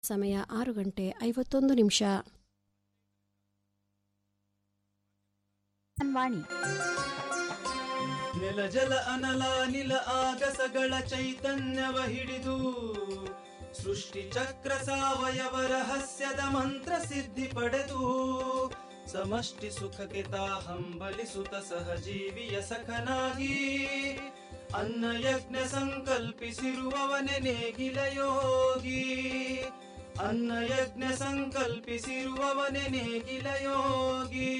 ಸಮಯ ಆರು ಗಂಟೆ ಐವತ್ತೊಂದು ನಿಮಿಷ ವಾಣಿ ನೆಲ ಜಲ ಅನಲ ನಿಲ ಆಗಸಗಳ ಚೈತನ್ಯವ ಹಿಡಿದು ಸೃಷ್ಟಿ ಚಕ್ರ ಸಾವಯವ ರಹಸ್ಯದ ಮಂತ್ರ ಸಿದ್ಧಿ ಪಡೆದು ಸಮಷ್ಟಿ ಸುಖಕ್ಕೆ ತಾ ಹಂಬಲಿಸುತ್ತ ಸಹಜೀವಿಯ ಸಖನಾಗಿ ಅನ್ನ ಯಜ್ಞ ಸಂಕಲ್ಪಿಸಿರುವವನೆ ನೇಗಿಲ ಯೋಗಿ ಅನ್ನ ಯಜ್ಞ ಸಂಕಲ್ಪಿಸಿರುವವನೆ ನೇಗಿಲ ಯೋಗಿ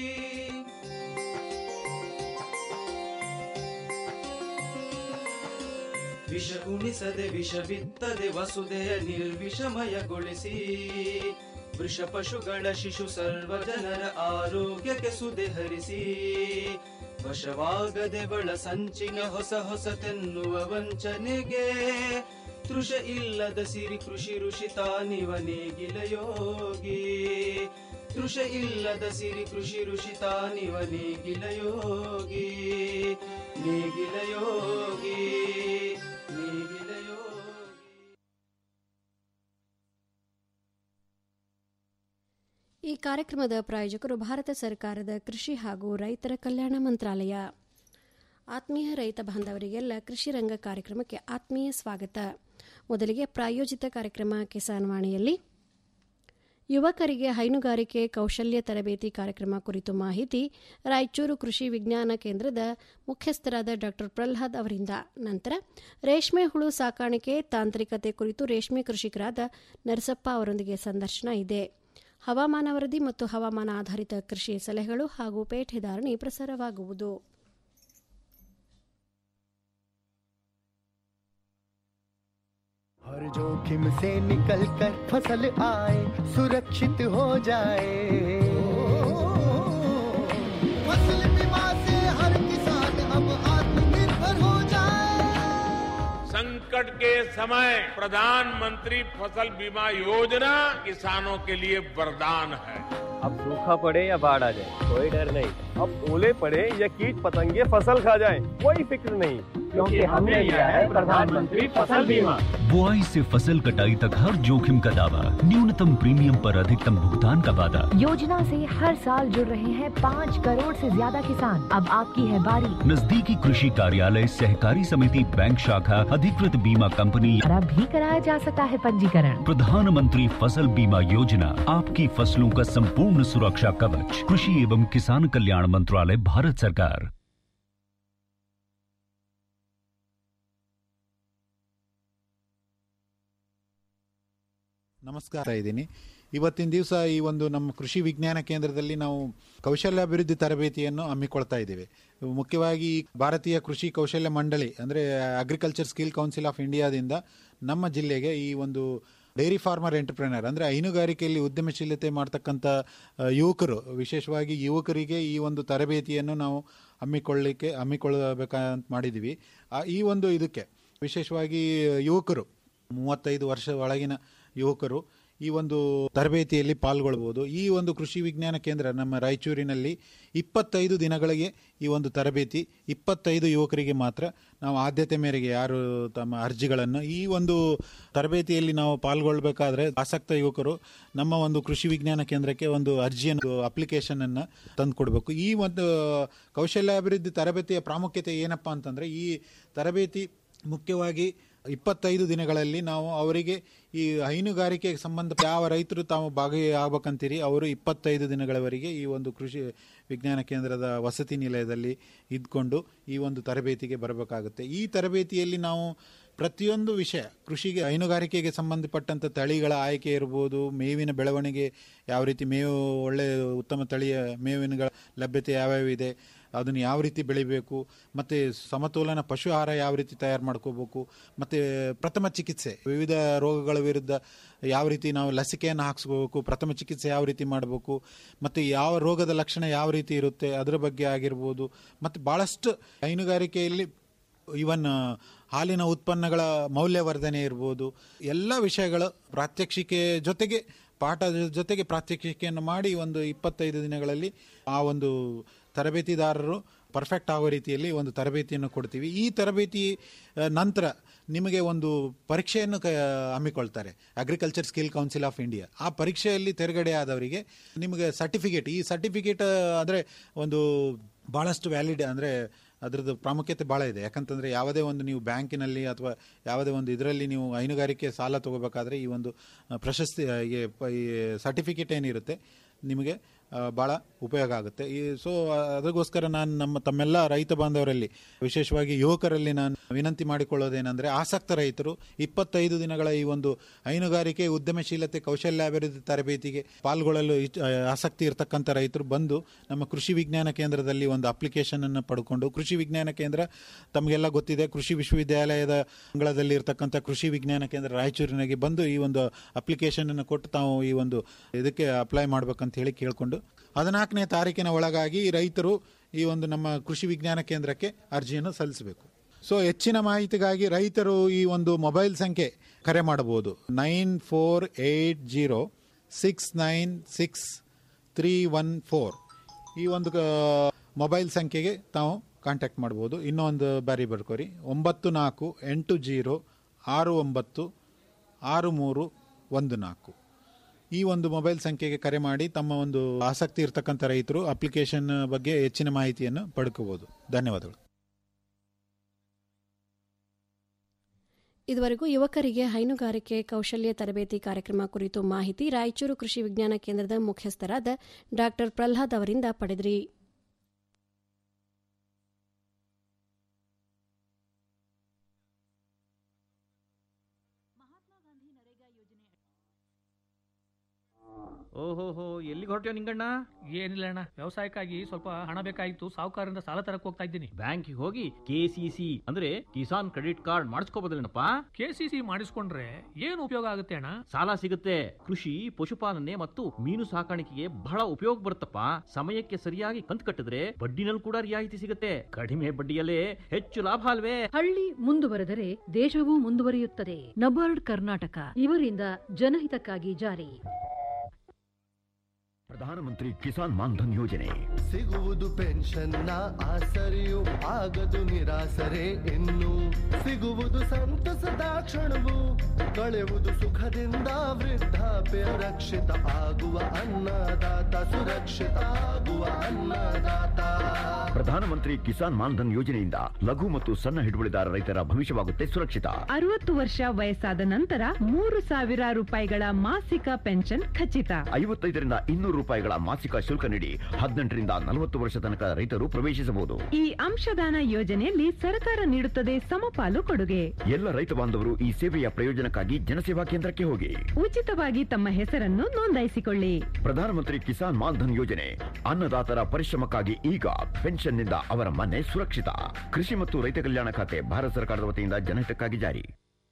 ವಿಷ ಉಣಿಸದೆ ವಿಷ ಬಿತ್ತದೆ ವಸುದೆಯ ನಿರ್ವಿಷಮಯಗೊಳಿಸಿ ವೃಷ ಪಶುಗಳ ಶಿಶು ಸರ್ವ ಜನರ ಆರೋಗ್ಯಕ್ಕೆ ಸುದೆ ಹರಿಸಿ ವಶವಾಗದೆ ಬಳ ಸಂಚಿನ ಹೊಸ ಹೊಸತೆನ್ನುವ ವಂಚನೆಗೆ ತೃಷ ಇಲ್ಲದ ಸಿರಿ ಕೃಷಿ ಋಷಿ ತಾನಿವ ನೇಗಿಲ ಯೋಗಿ ತೃಷ ಇಲ್ಲದ ಸಿರಿ ಕೃಷಿ ಋಷಿ ತಾನಿವ ನೇಗಿಲ ಯೋಗಿ ನೇಗಿಲ ಯೋಗಿ ನೇಗಿಲ ಯೋಗಿ ಈ ಕಾರ್ಯಕ್ರಮದ ಪ್ರಾಯೋಜಕರು ಭಾರತ ಸರ್ಕಾರದ ಕೃಷಿ ಹಾಗೂ ರೈತರ ಕಲ್ಯಾಣ ಮಂತ್ರಾಲಯ ಆತ್ಮೀಯ ರೈತ ಬಾಂಧವರಿಗೆಲ್ಲ ಕೃಷಿ ರಂಗ ಕಾರ್ಯಕ್ರಮಕ್ಕೆ ಆತ್ಮೀಯ ಸ್ವಾಗತ ಮೊದಲಿಗೆ ಪ್ರಾಯೋಜಿತ ಕಾರ್ಯಕ್ರಮ ಕಿಸಾನ್ ವಾಣಿಯಲ್ಲಿ ಯುವಕರಿಗೆ ಹೈನುಗಾರಿಕೆ ಕೌಶಲ್ಯ ತರಬೇತಿ ಕಾರ್ಯಕ್ರಮ ಕುರಿತು ಮಾಹಿತಿ ರಾಯಚೂರು ಕೃಷಿ ವಿಜ್ಞಾನ ಕೇಂದ್ರದ ಮುಖ್ಯಸ್ಥರಾದ ಡಾ ಪ್ರಹ್ಲಾದ್ ಅವರಿಂದ ನಂತರ ರೇಷ್ಮೆ ಹುಳು ಸಾಕಾಣಿಕೆ ತಾಂತ್ರಿಕತೆ ಕುರಿತು ರೇಷ್ಮೆ ಕೃಷಿಕರಾದ ನರಸಪ್ಪ ಅವರೊಂದಿಗೆ ಸಂದರ್ಶನ ಇದೆ ಹವಾಮಾನ ವರದಿ ಮತ್ತು ಹವಾಮಾನ ಆಧಾರಿತ ಕೃಷಿ ಸಲಹೆಗಳು ಹಾಗೂ ಪೇಟೆದಾರಣಿ ಪ್ರಸಾರವಾಗುವುದು हर जोखिम से निकल कर फसल आए सुरक्षित हो जाए फसल बीमा से हर किसान अब आत्मनिर्भर हो जाए संकट के समय प्रधानमंत्री फसल बीमा योजना किसानों के लिए वरदान है अब सूखा पड़े या बाढ़ आ जाए कोई डर नहीं अब ओले पड़े या कीट पतंगे फसल खा जाए कोई फिक्र नहीं क्योंकि हमने लिया है प्रधानमंत्री फसल बीमा बुआई से फसल कटाई तक हर जोखिम का दावा न्यूनतम प्रीमियम पर अधिकतम भुगतान का वादा योजना से हर साल जुड़ रहे हैं पाँच करोड़ से ज्यादा किसान अब आपकी है बारी नजदीकी कृषि कार्यालय सहकारी समिति बैंक शाखा अधिकृत बीमा कंपनी और अब भी कराया जा सकता है पंजीकरण प्रधानमंत्री फसल बीमा योजना आपकी फसलों का संपूर्ण सुरक्षा कवच कृषि एवं किसान कल्याण मंत्रालय भारत सरकार ನಮಸ್ಕಾರ ಇದ್ದೀನಿ ಇವತ್ತಿನ ದಿವಸ ಈ ಒಂದು ನಮ್ಮ ಕೃಷಿ ವಿಜ್ಞಾನ ಕೇಂದ್ರದಲ್ಲಿ ನಾವು ಕೌಶಲ್ಯಾಭಿವೃದ್ಧಿ ತರಬೇತಿಯನ್ನು ಹಮ್ಮಿಕೊಳ್ತಾ ಇದ್ದೇವೆ ಮುಖ್ಯವಾಗಿ ಭಾರತೀಯ ಕೃಷಿ ಕೌಶಲ್ಯ ಮಂಡಳಿ ಅಂದರೆ ಅಗ್ರಿಕಲ್ಚರ್ ಸ್ಕಿಲ್ ಕೌನ್ಸಿಲ್ ಆಫ್ ಇಂಡಿಯಾದಿಂದ ನಮ್ಮ ಜಿಲ್ಲೆಗೆ ಈ ಒಂದು ಡೈರಿ ಫಾರ್ಮರ್ ಎಂಟರ್ಪ್ರಿನರ್ ಅಂದರೆ ಹೈನುಗಾರಿಕೆಯಲ್ಲಿ ಉದ್ಯಮಶೀಲತೆ ಮಾಡ್ತಕ್ಕಂಥ ಆ, ಯುವಕರು ವಿಶೇಷವಾಗಿ ಯುವಕರಿಗೆ ಈ ಒಂದು ತರಬೇತಿಯನ್ನು ನಾವು ಹಮ್ಮಿಕೊಳ್ಳಿಕ್ಕೆ ಹಮ್ಮಿಕೊಳ್ಳಬೇಕಂತ ಮಾಡಿದ್ದೀವಿ ಆ, ಈ ಒಂದು ಇದಕ್ಕೆ ವಿಶೇಷವಾಗಿ ಯುವಕರು ಮೂವತ್ತೈದು ವರ್ಷ ಒಳಗಿನ ಯುವಕರು ಈ ಒಂದು ತರಬೇತಿಯಲ್ಲಿ ಪಾಲ್ಗೊಳ್ಬೋದು ಈ ಒಂದು ಕೃಷಿ ವಿಜ್ಞಾನ ಕೇಂದ್ರ ನಮ್ಮ ರಾಯಚೂರಿನಲ್ಲಿ ಇಪ್ಪತ್ತೈದು ದಿನಗಳಿಗೆ ಈ ಒಂದು ತರಬೇತಿ ಇಪ್ಪತ್ತೈದು ಯುವಕರಿಗೆ ಮಾತ್ರ ನಾವು ಆದ್ಯತೆ ಮೇರೆಗೆ ಯಾರು ತಮ್ಮ ಅರ್ಜಿಗಳನ್ನು ಈ ಒಂದು ತರಬೇತಿಯಲ್ಲಿ ನಾವು ಪಾಲ್ಗೊಳ್ಬೇಕಾದ್ರೆ ಆಸಕ್ತ ಯುವಕರು ನಮ್ಮ ಒಂದು ಕೃಷಿ ವಿಜ್ಞಾನ ಕೇಂದ್ರಕ್ಕೆ ಒಂದು ಅರ್ಜಿಯನ್ನು ಅಪ್ಲಿಕೇಶನ್ ಅನ್ನು ತಂದು ಕೊಡಬೇಕು ಈ ಒಂದು ಕೌಶಲ್ಯಾಭಿವೃದ್ಧಿ ತರಬೇತಿಯ ಪ್ರಾಮುಖ್ಯತೆ ಏನಪ್ಪಾ ಅಂತಂದ್ರೆ ಈ ತರಬೇತಿ ಮುಖ್ಯವಾಗಿ ಇಪ್ಪತ್ತೈದು ದಿನಗಳಲ್ಲಿ ನಾವು ಅವರಿಗೆ ಈ ಹೈನುಗಾರಿಕೆಗೆ ಸಂಬಂಧ ಯಾವ ರೈತರು ತಾವು ಭಾಗಿಯಾಗಬೇಕಂತೀರಿ ಅವರು ಇಪ್ಪತ್ತೈದು ದಿನಗಳವರೆಗೆ ಈ ಒಂದು ಕೃಷಿ ವಿಜ್ಞಾನ ಕೇಂದ್ರದ ವಸತಿ ನಿಲಯದಲ್ಲಿ ಇದ್ಕೊಂಡು ಈ ಒಂದು ತರಬೇತಿಗೆ ಬರಬೇಕಾಗುತ್ತೆ ಈ ತರಬೇತಿಯಲ್ಲಿ ನಾವು ಪ್ರತಿಯೊಂದು ವಿಷಯ ಕೃಷಿಗೆ ಹೈನುಗಾರಿಕೆಗೆ ಸಂಬಂಧಪಟ್ಟಂಥ ತಳಿಗಳ ಆಯ್ಕೆ ಇರ್ಬೋದು ಮೇವಿನ ಬೆಳವಣಿಗೆ ಯಾವ ರೀತಿ ಮೇವು ಒಳ್ಳೆ ಉತ್ತಮ ತಳಿಯ ಮೇವಿನ ಲಭ್ಯತೆ ಯಾವ್ಯಾವ ಇದೆ ಅದನ್ನು ಯಾವ ರೀತಿ ಬೆಳಿಬೇಕು ಮತ್ತು ಸಮತೋಲನ ಪಶು ಆಹಾರ ಯಾವ ರೀತಿ ತಯಾರು ಮಾಡ್ಕೋಬೇಕು ಮತ್ತು ಪ್ರಥಮ ಚಿಕಿತ್ಸೆ ವಿವಿಧ ರೋಗಗಳ ವಿರುದ್ಧ ಯಾವ ರೀತಿ ನಾವು ಲಸಿಕೆಯನ್ನು ಹಾಕಿಸ್ಕೋಬೇಕು ಪ್ರಥಮ ಚಿಕಿತ್ಸೆ ಯಾವ ರೀತಿ ಮಾಡಬೇಕು ಮತ್ತು ಯಾವ ರೋಗದ ಲಕ್ಷಣ ಯಾವ ರೀತಿ ಇರುತ್ತೆ ಅದರ ಬಗ್ಗೆ ಆಗಿರ್ಬೋದು ಮತ್ತು ಭಾಳಷ್ಟು ಹೈನುಗಾರಿಕೆಯಲ್ಲಿ ಇವನ್ ಹಾಲಿನ ಉತ್ಪನ್ನಗಳ ಮೌಲ್ಯವರ್ಧನೆ ಇರ್ಬೋದು ಎಲ್ಲ ವಿಷಯಗಳು ಪ್ರಾತ್ಯಕ್ಷಿಕೆ ಜೊತೆಗೆ ಪಾಠದ ಜೊತೆಗೆ ಪ್ರಾತ್ಯಕ್ಷಿಕೆಯನ್ನು ಮಾಡಿ ಒಂದು ಇಪ್ಪತ್ತೈದು ದಿನಗಳಲ್ಲಿ ಆ ಒಂದು ತರಬೇತಿದಾರರು ಪರ್ಫೆಕ್ಟ್ ಆಗೋ ರೀತಿಯಲ್ಲಿ ಒಂದು ತರಬೇತಿಯನ್ನು ಕೊಡ್ತೀವಿ ಈ ತರಬೇತಿ ಆ, ನಂತರ ನಿಮಗೆ ಒಂದು ಪರೀಕ್ಷೆಯನ್ನು ಕ- ಹಮ್ಮಿಕೊಳ್ತಾರೆ agriculture skill council of India ಆ ಪರೀಕ್ಷೆಯಲ್ಲಿ ತೆರಗಡೆ ಆದವರಿಗೆ ನಿಮಗೆ ಸರ್ಟಿಫಿಕೇಟ್ ಈ ಸರ್ಟಿಫಿಕೇಟ್ ಅಂದರೆ ಒಂದು ಭಾಳಷ್ಟು ವ್ಯಾಲಿಡ್ ಅಂದರೆ ಅದರದ್ದು ಪ್ರಾಮುಖ್ಯತೆ ಭಾಳ ಇದೆ ಯಾಕಂತಂದರೆ ಯಾವುದೇ ಒಂದು ನೀವು ಬ್ಯಾಂಕಿನಲ್ಲಿ ಅಥವಾ ಯಾವುದೇ ಒಂದು ಇದರಲ್ಲಿ ನೀವು ಹೈನುಗಾರಿಕೆ ಸಾಲ ತಗೋಬೇಕಾದ್ರೆ ಈ ಒಂದು ಆ, ಪ್ರಶಸ್ತಿ ಆ, ಈ ಪ- ಈ ಸರ್ಟಿಫಿಕೇಟ್ ಏನಿರುತ್ತೆ ನಿಮಗೆ ಆ, ಭಾಳ ಉಪಯೋಗ ಆಗುತ್ತೆ ಈ ಸೊ ಅದಕ್ಕೋಸ್ಕರ ನಾನು ನಮ್ಮ ತಮ್ಮೆಲ್ಲ ರೈತ ಬಾಂಧವರಲ್ಲಿ ವಿಶೇಷವಾಗಿ ಯುವಕರಲ್ಲಿ ನಾನು ವಿನಂತಿ ಮಾಡಿಕೊಳ್ಳೋದೇನೆಂದರೆ ಆಸಕ್ತ ರೈತರು ಇಪ್ಪತ್ತೈದು ದಿನಗಳ ಈ ಒಂದು ಹೈನುಗಾರಿಕೆ ಉದ್ಯಮಶೀಲತೆ ಕೌಶಲ್ಯಾಭಿವೃದ್ಧಿ ತರಬೇತಿಗೆ ಪಾಲ್ಗೊಳ್ಳಲು ಇಚ್- ಆ, ಆಸಕ್ತಿ ಇರತಕ್ಕಂಥ ರೈತರು ಬಂದು ನಮ್ಮ ಕೃಷಿ ವಿಜ್ಞಾನ ಕೇಂದ್ರದಲ್ಲಿ ಒಂದು ಅಪ್ಲಿಕೇಶನ್ ಅನ್ನು ಪಡ್ಕೊಂಡು ಕೃಷಿ ವಿಜ್ಞಾನ ಕೇಂದ್ರ ತಮಗೆಲ್ಲ ಗೊತ್ತಿದೆ ಕೃಷಿ ವಿಶ್ವವಿದ್ಯಾಲಯದ ಅಂಗಳದಲ್ಲಿ ಇರತಕ್ಕಂಥ ಕೃಷಿ ವಿಜ್ಞಾನ ಕೇಂದ್ರ ರಾಯಚೂರಿನಾಗೆ ಬಂದು ಈ ಒಂದು ಅಪ್ಲಿಕೇಶನ್ ಅನ್ನು ಕೊಟ್ಟು ತಾವು ಈ ಒಂದು ಇದಕ್ಕೆ ಅಪ್ಲೈ ಮಾಡ್ಬೇಕಂತ ಹೇಳಿ ಕೇಳಿಕೊಂಡು ಹದಿನಾಲ್ಕನೇ ತಾರೀಕಿನ ಒಳಗಾಗಿ ರೈತರು ಈ ಒಂದು ನಮ್ಮ ಕೃಷಿ ವಿಜ್ಞಾನ ಕೇಂದ್ರಕ್ಕೆ ಅರ್ಜಿಯನ್ನು ಸಲ್ಲಿಸಬೇಕು ಸೊ ಹೆಚ್ಚಿನ ಮಾಹಿತಿಗಾಗಿ ರೈತರು ಈ ಒಂದು ಮೊಬೈಲ್ ಸಂಖ್ಯೆ ಕರೆ ಮಾಡಬಹುದು nine four eight zero six nine six three one four ಈ ಒಂದು ಆ, ಮೊಬೈಲ್ ಸಂಖ್ಯೆಗೆ ತಾವು ಕಾಂಟ್ಯಾಕ್ಟ್ ಮಾಡ್ಬೋದು ಇನ್ನೊಂದು ಬಾರಿ ಬರ್ಕೋರಿ ಒಂಬತ್ತು ನಾಲ್ಕು ಎಂಟು ಜೀರೋ ಆರು ಒಂಬತ್ತು ಆರು ಮೂರು ಒಂದು ನಾಲ್ಕು ಈ ಒಂದು ಮೊಬೈಲ್ ಸಂಖ್ಯೆಗೆ ಕರೆ ಮಾಡಿ ತಮ್ಮ ಒಂದು ಆಸಕ್ತಿ ಇರತಕ್ಕಂಥ ರೈತರು ಅಪ್ಲಿಕೇಶನ್ ಬಗ್ಗೆ ಹೆಚ್ಚಿನ ಮಾಹಿತಿಯನ್ನು ಪಡ್ಕೋಬಹುದು ಧನ್ಯವಾದಗಳು ಇದುವರೆಗೂ ಯುವಕರಿಗೆ ಹೈನುಗಾರಿಕೆ ಕೌಶಲ್ಯ ತರಬೇತಿ ಕಾರ್ಯಕ್ರಮ ಕುರಿತು ಮಾಹಿತಿ ರಾಯಚೂರು ಕೃಷಿ ವಿಜ್ಞಾನ ಕೇಂದ್ರದ ಮುಖ್ಯಸ್ಥರಾದ ಡಾಕ್ಟರ್ ಪ್ರಹ್ಲಾದ್ ಅವರಿಂದ ಪಡೆದ್ರಿ ಓಹೋಹೋ ಎಲ್ಲಿಗೆ ಹೊರಟ್ಯೋ ನಿಂಗಣ್ಣ ಏನಿಲ್ಲ ಅಣ್ಣ ವ್ಯವಸಾಯಕ್ಕಾಗಿ ಸ್ವಲ್ಪ ಹಣ ಬೇಕಾಗಿತ್ತು ಸಾಹುಕಾರರಿಂದ ಸಾಲ ತರಕ್ ಹೋಗ್ತಾ ಇದ್ದೀನಿ ಬ್ಯಾಂಕಿಗೆ ಹೋಗಿ ಕೆ ಸಿ ಸಿ ಅಂದ್ರೆ ಕಿಸಾನ್ ಕ್ರೆಡಿಟ್ ಕಾರ್ಡ್ ಮಾಡಿಸ್ಕೋಬೋದಲ್ಲೇನಪ್ಪ ಕೆ ಸಿ ಸಿ ಮಾಡಿಸ್ಕೊಂಡ್ರೆ ಏನು ಉಪಯೋಗ ಆಗುತ್ತೆ ಅಣ್ಣ ಸಾಲ ಸಿಗುತ್ತೆ ಕೃಷಿ ಪಶುಪಾಲನೆ ಮತ್ತು ಮೀನು ಸಾಕಾಣಿಕೆಗೆ ಬಹಳ ಉಪಯೋಗ ಬರುತ್ತಪ್ಪ ಸಮಯಕ್ಕೆ ಸರಿಯಾಗಿ ಕಂತು ಕಟ್ಟಿದ್ರೆ ಬಡ್ಡಿನಲ್ಲಿ ಕೂಡ ರಿಯಾಯಿತಿ ಸಿಗುತ್ತೆ ಕಡಿಮೆ ಬಡ್ಡಿಯಲ್ಲೇ ಹೆಚ್ಚು ಲಾಭ ಅಲ್ವೇ ಹಳ್ಳಿ ಮುಂದುವರೆದರೆ ದೇಶವೂ ಮುಂದುವರಿಯುತ್ತದೆ ನಬಾರ್ಡ್ ಕರ್ನಾಟಕ ಇವರಿಂದ ಜನಹಿತಕ್ಕಾಗಿ ಜಾರಿ ಪ್ರಧಾನಮಂತ್ರಿ ಕಿಸಾನ್ ಮಾನ್ಧನ್ ಯೋಜನೆ ಸಿಗುವುದು ಪೆನ್ಷನ್ನ ಆಸರೆಯು ಆಗದು ನಿರಾಸರೆ ಇನ್ನು ಸಿಗುವುದು ಸಂತಸದ ಕ್ಷಣವು ಕಳೆಯುವುದು ಸುಖದಿಂದ ವೃದ್ಧಾಪ್ಯ ರಕ್ಷಿತ ಆಗುವ ಅನ್ನದಾತ ಸುರಕ್ಷಿತ ಆಗುವ ಅನ್ನದಾತ ಪ್ರಧಾನಮಂತ್ರಿ ಕಿಸಾನ್ ಮಾನ್ಧನ್ ಯೋಜನೆಯಿಂದ ಲಘು ಮತ್ತು ಸಣ್ಣ ಹಿಡುವಳಿದಾರ ರೈತರ ಭವಿಷ್ಯವಾಗುತ್ತೆ ಸುರಕ್ಷಿತ ಅರವತ್ತು ವರ್ಷ ವಯಸ್ಸಾದ ನಂತರ ಮೂರು ಸಾವಿರ ರೂಪಾಯಿಗಳ ಮಾಸಿಕ ಪೆನ್ಷನ್ ಖಚಿತ ಐವತ್ತೈದರಿಂದ ಇನ್ನೂರು ರೂಪಾಯಿಗಳ ಮಾಸಿಕ ಶುಲ್ಕ ನೀಡಿ ಹದಿನೆಂಟರಿಂದ ನಲವತ್ತು ವರ್ಷ ತನಕ ರೈತರು ಪ್ರವೇಶಿಸಬಹುದು ಈ ಅಂಶದಾನ ಯೋಜನೆಯಲ್ಲಿ ಸರ್ಕಾರ ನೀಡುತ್ತದೆ ಸಮಪಾಲು ಕೊಡುಗೆ ಎಲ್ಲ ರೈತ ಬಾಂಧವರು ಈ ಸೇವೆಯ ಪ್ರಯೋಜನಕ್ಕಾಗಿ ಜನಸೇವಾ ಕೇಂದ್ರಕ್ಕೆ ಹೋಗಿ ಉಚಿತವಾಗಿ ತಮ್ಮ ಹೆಸರನ್ನು ನೋಂದಾಯಿಸಿಕೊಳ್ಳಿ ಪ್ರಧಾನಮಂತ್ರಿ ಕಿಸಾನ್ ಮಾನ್ಧನ್ ಯೋಜನೆ ಅನ್ನದಾತರ ಪರಿಶ್ರಮಕ್ಕಾಗಿ ಈಗ ಪೆನ್ಷನ್ನಿಂದ ಅವರ ಮನೆ ಸುರಕ್ಷಿತ ಕೃಷಿ ಮತ್ತು ರೈತ ಕಲ್ಯಾಣ ಖಾತೆ ಭಾರತ ಸರ್ಕಾರದ ವತಿಯಿಂದ ಜನಹಿತಕ್ಕಾಗಿ ಜಾರಿ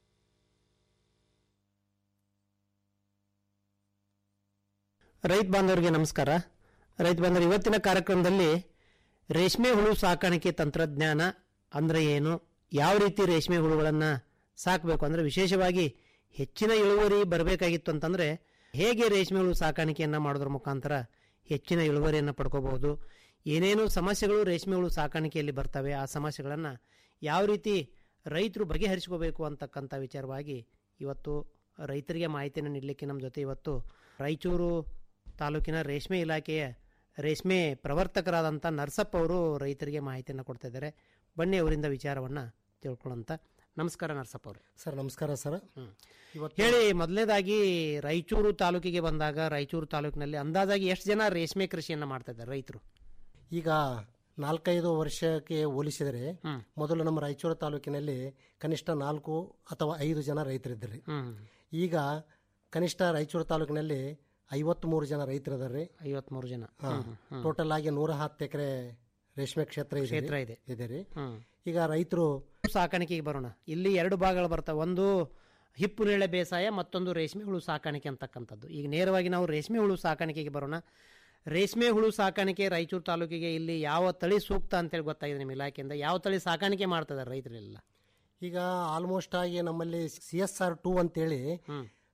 ರೈತ ಬಾಂಧವರಿಗೆ ನಮಸ್ಕಾರ ರೈತ ಬಾಂಧವರು ಇವತ್ತಿನ ಕಾರ್ಯಕ್ರಮದಲ್ಲಿ ರೇಷ್ಮೆ ಹುಳು ಸಾಕಾಣಿಕೆ ತಂತ್ರಜ್ಞಾನ ಅಂದರೆ ಏನು ಯಾವ ರೀತಿ ರೇಷ್ಮೆ ಹುಳುಗಳನ್ನು ಸಾಕಬೇಕು ಅಂದರೆ ವಿಶೇಷವಾಗಿ ಹೆಚ್ಚಿನ ಇಳುವರಿ ಬರಬೇಕಾಗಿತ್ತು ಅಂತಂದರೆ ಹೇಗೆ ರೇಷ್ಮೆ ಹುಳು ಸಾಕಾಣಿಕೆಯನ್ನು ಮಾಡೋದ್ರ ಮುಖಾಂತರ ಹೆಚ್ಚಿನ ಇಳುವರಿಯನ್ನು ಪಡ್ಕೋಬಹುದು ಏನೇನು ಸಮಸ್ಯೆಗಳು ರೇಷ್ಮೆ ಹುಳು ಸಾಕಾಣಿಕೆಯಲ್ಲಿ ಬರ್ತವೆ ಆ ಸಮಸ್ಯೆಗಳನ್ನು ಯಾವ ರೀತಿ ರೈತರು ಬಗೆಹರಿಸ್ಕೋಬೇಕು ಅಂತಕ್ಕಂಥ ವಿಚಾರವಾಗಿ ಇವತ್ತು ರೈತರಿಗೆ ಮಾಹಿತಿಯನ್ನು ನೀಡಲಿಕ್ಕೆ ನಮ್ಮ ಜೊತೆ ಇವತ್ತು ರಾಯಚೂರು ತಾಲೂಕಿನ ರೇಷ್ಮೆ ಇಲಾಖೆಯ ರೇಷ್ಮೆ ಪ್ರವರ್ತಕರಾದಂಥ ನರಸಪ್ಪ ಅವರು ರೈತರಿಗೆ ಮಾಹಿತಿಯನ್ನು ಕೊಡ್ತಾ ಇದ್ದಾರೆ ಬನ್ನಿ ಅವರಿಂದ ವಿಚಾರವನ್ನು ತಿಳ್ಕೊಳ್ಳೋಂಥ ನಮಸ್ಕಾರ ನರಸಪ್ಪ ಅವರು ಸರ್ ನಮಸ್ಕಾರ ಸರ್ ಹೇಳಿ ಮೊದಲನೇದಾಗಿ ರಾಯಚೂರು ತಾಲೂಕಿಗೆ ಬಂದಾಗ ರಾಯಚೂರು ತಾಲೂಕಿನಲ್ಲಿ ಅಂದಾಜಾಗಿ ಎಷ್ಟು ಜನ ರೇಷ್ಮೆ ಕೃಷಿಯನ್ನು ಮಾಡ್ತಾ ಇದ್ದಾರೆ ರೈತರು ಈಗ ನಾಲ್ಕೈದು ವರ್ಷಕ್ಕೆ ಹೋಲಿಸಿದರೆ ಮೊದಲು ನಮ್ಮ ರಾಯಚೂರು ತಾಲೂಕಿನಲ್ಲಿ ಕನಿಷ್ಠ ನಾಲ್ಕು ಅಥವಾ ಐದು ಜನ ರೈತರಿದ್ದರು ಈಗ ಕನಿಷ್ಠ ರಾಯಚೂರು ತಾಲೂಕಿನಲ್ಲಿ ಐವತ್ಮೂರು ಜನ ರೈತರಿದ್ದಾರೆ ಐವತ್ಮೂರು ಜನ ಟೋಟಲ್ ಆಗಿ ನೂರ ಹತ್ತು ಎಕರೆ ರೇಷ್ಮೆ ಕ್ಷೇತ್ರ ಇದೆ ಕ್ಷೇತ್ರ ಇದೆ. ಇದೆ ರೀ ಈಗ ರೈತರು ಸಾಕಾಣಿಕೆಗೆ ಬರೋಣ ಇಲ್ಲಿ ಎರಡು ಭಾಗಗಳು ಬರ್ತವೆ ಒಂದು ಹಿಪ್ಪು ನೇಳೆ ಬೇಸಾಯ ಮತ್ತೊಂದು ರೇಷ್ಮೆ ಹುಳು ಸಾಕಾಣಿಕೆ ಅಂತಕ್ಕಂಥದ್ದು ಈಗ ನೇರವಾಗಿ ನಾವು ರೇಷ್ಮೆ ಹುಳು ಸಾಕಾಣಿಕೆಗೆ ಬರೋಣ ರೇಷ್ಮೆ ಹುಳು ಸಾಕಾಣಿಕೆ ರಾಯಚೂರು ತಾಲೂಕಿಗೆ ಇಲ್ಲಿ ಯಾವ ತಳಿ ಸೂಕ್ತ ಅಂತೇಳಿ ಗೊತ್ತಾಗಿದೆ ನಿಮ್ಮ ಇಲಾಖೆಯಿಂದ ಯಾವ ತಳಿ ಸಾಕಾಣಿಕೆ ಮಾಡ್ತಿದ್ದಾರೆ ರೈತರೆಲ್ಲ ಈಗ ಆಲ್ಮೋಸ್ಟ್ ಆಗಿ ನಮ್ಮಲ್ಲಿ ಸಿ ಎಸ್ ಆರ್ ಟೂ ಅಂತೇಳಿ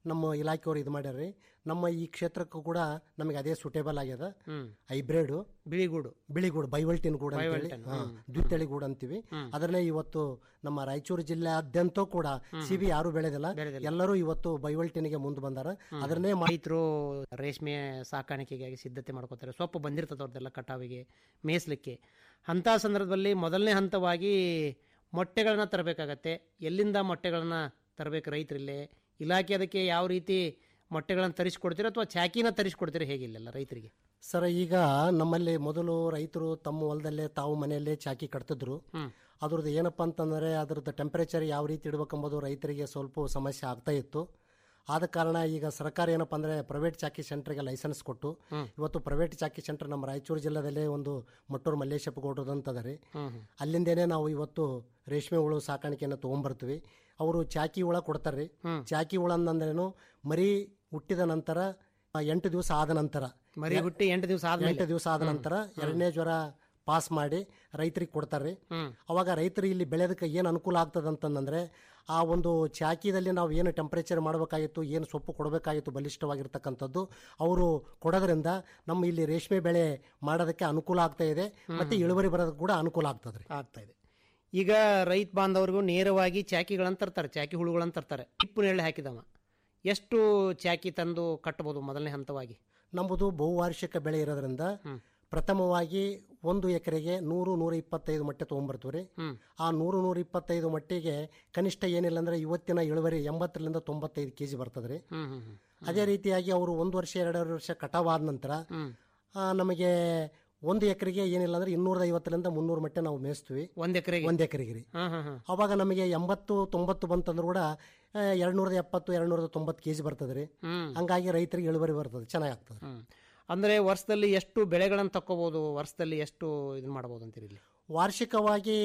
ನಮ್ಮ ಇಲಾಖೆಯವರು ಇದು ಮಾಡ್ಯಾರ್ರಿ ನಮ್ಮ ಈ ಕ್ಷೇತ್ರಕ್ಕೂ ಕೂಡ ನಮಗೆ ಅದೇ ಸೂಟೇಬಲ್ ಆಗ್ಯದ ಹ್ಮ್. ಹೈಬ್ರಿಡ್ ಬಿಳಿಗೂಡು ಬಿಳಿಗೂಡು ಬೈವಲ್ಟಿನ್ ಗೂಡು ಅಂತೇಳಿ ಬೈವಲ್ಟಿನ್, ಹಾ, ಹ್ಮ್. ದ್ವಿತಳಿ ಗೂಡು ಅಂತೀವಿ ಹ್ಮ್. ಅದನ್ನೇ ಇವತ್ತು ನಮ್ಮ ರಾಯಚೂರು ಜಿಲ್ಲೆಯಾದ್ಯಂತ ಕೂಡ ಸಿಬಿ ಯಾರು ಬೆಳೆದಿಲ್ಲ ಎಲ್ಲರೂ ಇವತ್ತು ಬೈವಲ್ಟಿನಿಗೆ ಮುಂದೆ ಬಂದಾರ ಅದನ್ನೇ ಮಾ- ರೈತರು ರೇಷ್ಮೆ ಸಾಕಾಣಿಕೆಗಾಗಿ ಸಿದ್ಧತೆ ಮಾಡ್ಕೋತಾರೆ ಸೊಪ್ಪು ಬಂದಿರ್ತದೆ ಅವ್ರದ್ದೆಲ್ಲ ಕಟಾವಿಗೆ ಮೇಯಿಸ್ಲಿಕ್ಕೆ ಅಂಥ ಸಂದರ್ಭದಲ್ಲಿ ಮೊದಲನೇ ಹಂತವಾಗಿ ಮೊಟ್ಟೆಗಳನ್ನ ತರಬೇಕಾಗತ್ತೆ ಎಲ್ಲಿಂದ ಮೊಟ್ಟೆಗಳನ್ನ ತರಬೇಕು ರೈತರಿಲ್ಲೇ ಇಲಾಖೆ ಅದಕ್ಕೆ ಯಾವ ರೀತಿ ಮೊಟ್ಟೆಗಳನ್ನು ತರಿಸ್ಕೊಡ್ತೀರಾ ಅಥವಾ ಚಾಕಿನ ತರಿಸ್ಕೊಡ್ತೀರಾ ಹೇಗಿಲ್ಲ ರೈತರಿಗೆ ಸರ್ ಈಗ ನಮ್ಮಲ್ಲಿ ಮೊದಲು ರೈತರು ತಮ್ಮ ಹೊಲದಲ್ಲೇ ತಾವು ಮನೆಯಲ್ಲೇ ಚಾಕಿ ಕಟ್ತಿದ್ರು ಅದ್ರದ್ದು ಏನಪ್ಪ ಅಂತಂದರೆ ಅದ್ರದ್ದು ಟೆಂಪರೇಚರ್ ಯಾವ ರೀತಿ ಇಡಬೇಕೆಂಬುದು ರೈತರಿಗೆ ಸ್ವಲ್ಪ ಸಮಸ್ಯೆ ಆಗ್ತಾ ಇತ್ತು ಆದ ಕಾರಣ ಈಗ ಸರ್ಕಾರ ಏನಪ್ಪ ಅಂದರೆ ಪ್ರೈವೇಟ್ ಚಾಕಿ ಸೆಂಟ್ರಿಗೆ ಲೈಸೆನ್ಸ್ ಕೊಟ್ಟು ಇವತ್ತು ಪ್ರೈವೇಟ್ ಚಾಕಿ ಸೆಂಟರ್ ನಮ್ಮ ರಾಯಚೂರು ಜಿಲ್ಲೆದಲ್ಲೇ ಒಂದು ಮಟ್ಟೂರು ಮಲ್ಲೇಶಪ್ಪ ಗೌಡ್ರದ್ದು ಅಂತದ ರೀ ಅಲ್ಲಿಂದೇನೆ ನಾವು ಇವತ್ತು ರೇಷ್ಮೆ ಹುಳು ಸಾಕಾಣಿಕೆಯನ್ನು ತೊಗೊಂಬರ್ತೀವಿ ಅವರು ಚಾಕಿ ಹುಳ ಕೊಡ್ತಾರೆ ರೀ ಚಾಕಿ ಹುಳ ಅಂದ್ರೇನು ಮರಿ ಹುಟ್ಟಿದ ನಂತರ ಆ, ಎಂಟು ದಿವಸ ಆದ ನಂತರ ಮರಿ ಹುಟ್ಟಿ ಎಂಟು ದಿವಸ ಆದ್ಮೇಲೆ ಎಂಟು ದಿವಸ ಆದ ನಂತರ ಎರಡನೇ ಜ್ವರ ಪಾಸ್ ಮಾಡಿ ರೈತರಿಗೆ ಕೊಡ್ತಾರೆ ಅವಾಗ ರೈತರು ಇಲ್ಲಿ ಬೆಳೆದಕ್ಕೆ ಏನು ಅನುಕೂಲ ಆಗ್ತದೆ ಅಂತಂದ್ರೆ ಆ ಒಂದು ಚಾಕಿದಲ್ಲಿ ನಾವು ಏನು ಟೆಂಪರೇಚರ್ ಮಾಡಬೇಕಾಗಿತ್ತು ಏನು ಸೊಪ್ಪು ಕೊಡಬೇಕಾಗಿತ್ತು ಬಲಿಷ್ಠವಾಗಿರ್ತಕ್ಕಂಥದ್ದು ಅವರು ಕೊಡೋದ್ರಿಂದ ನಮ್ಮ ಇಲ್ಲಿ ರೇಷ್ಮೆ ಬೆಳೆ ಮಾಡೋದಕ್ಕೆ ಅನುಕೂಲ ಆಗ್ತಾ ಇದೆ ಮತ್ತೆ ಇಳುವರಿ ಬರೋದಕ್ಕೆ ಕೂಡ ಅನುಕೂಲ ಆಗ್ತದೆ ರೀ ಆಗ್ತಾ ಇದೆ ಈಗ ರೈತ ಬಾಂಧವರಿಗೂ ನೇರವಾಗಿ ಚಾಕಿಗಳನ್ನು ತರ್ತಾರೆ ಚಾಕಿ ಹುಳುಗಳನ್ನು ತರ್ತಾರೆ ಹಿಪ್ಪು ನೆರಳು ಹಾಕಿದವ ಎಷ್ಟು ಚಾಕಿ ತಂದು ಕಟ್ಟಬಹುದು ಮೊದಲನೇ ಹಂತವಾಗಿ ನಮ್ಮದು ಬಹುವಾರ್ಷಿಕ ಬೆಳೆ ಇರೋದ್ರಿಂದ ಪ್ರಥಮವಾಗಿ ಒಂದು ಎಕರೆಗೆ ನೂರು ನೂರ ಇಪ್ಪತ್ತೈದು ಮೊಟ್ಟೆ ತೊಗೊಂಬರ್ತೀವಿ ರೀ ಆ ನೂರು ನೂರ ಇಪ್ಪತ್ತೈದು ಮೊಟ್ಟೆಗೆ ಕನಿಷ್ಠ ಏನಿಲ್ಲ ಅಂದ್ರೆ ಇವತ್ತಿನ ಇಳುವರಿ ಎಂಬತ್ತರಿಂದ ತೊಂಬತ್ತೈದು ಕೆ ಜಿ ಬರ್ತದೆ ರೀ ಅದೇ ರೀತಿಯಾಗಿ ಅವರು ಒಂದು ವರ್ಷ ಎರಡೂವರೆ ವರ್ಷ ಕಟಾವಾದ ನಂತರ ಆ, ನಮಗೆ ಒಂದು ಎಕರೆಗೆ ಏನಿಲ್ಲ ಅಂದ್ರೆ ಇನ್ನೂರ ಐವತ್ತರಿಂದ ಮುನ್ನೂರು ಮೊಟ್ಟೆ ನಾವು ಮೇಯಿಸ್ತೀವಿ ಒಂದ್ ಎಕರೆಗೆ ಒಂದು ಎಕರೆಗೆ ರೀ ಹಾ ಹಾ ಹಾ ಅವಾಗ ನಮಗೆ ಎಂಬತ್ತು ತೊಂಬತ್ತು ಬಂತಂದ್ರೂ ಕೂಡ ಎರಡ್ನೂರದ ಎಪ್ಪತ್ತು ಎರಡ್ನೂರದ ತೊಂಬತ್ತು ಕೆ ಜಿ ಬರ್ತದೆ ರೀ ಹ್ಮ್. ಹಂಗಾಗಿ ರೈತರಿಗೆ ಇಳುವರಿ ಬರ್ತದೆ ಚೆನ್ನಾಗಿ ಆಗ್ತದೆ ಹ್ಮ್. ಅಂದ್ರೆ ವರ್ಷದಲ್ಲಿ ಎಷ್ಟು ಬೆಳೆಗಳನ್ನು ತಕ್ಕೋಬಹುದು ವರ್ಷದಲ್ಲಿ ಎಷ್ಟು ಇದನ್ನ ಮಾಡಬಹುದು ಅಂತೀರಿ ಇಲ್ಲಿ ವಾರ್ಷಿಕವಾಗಿ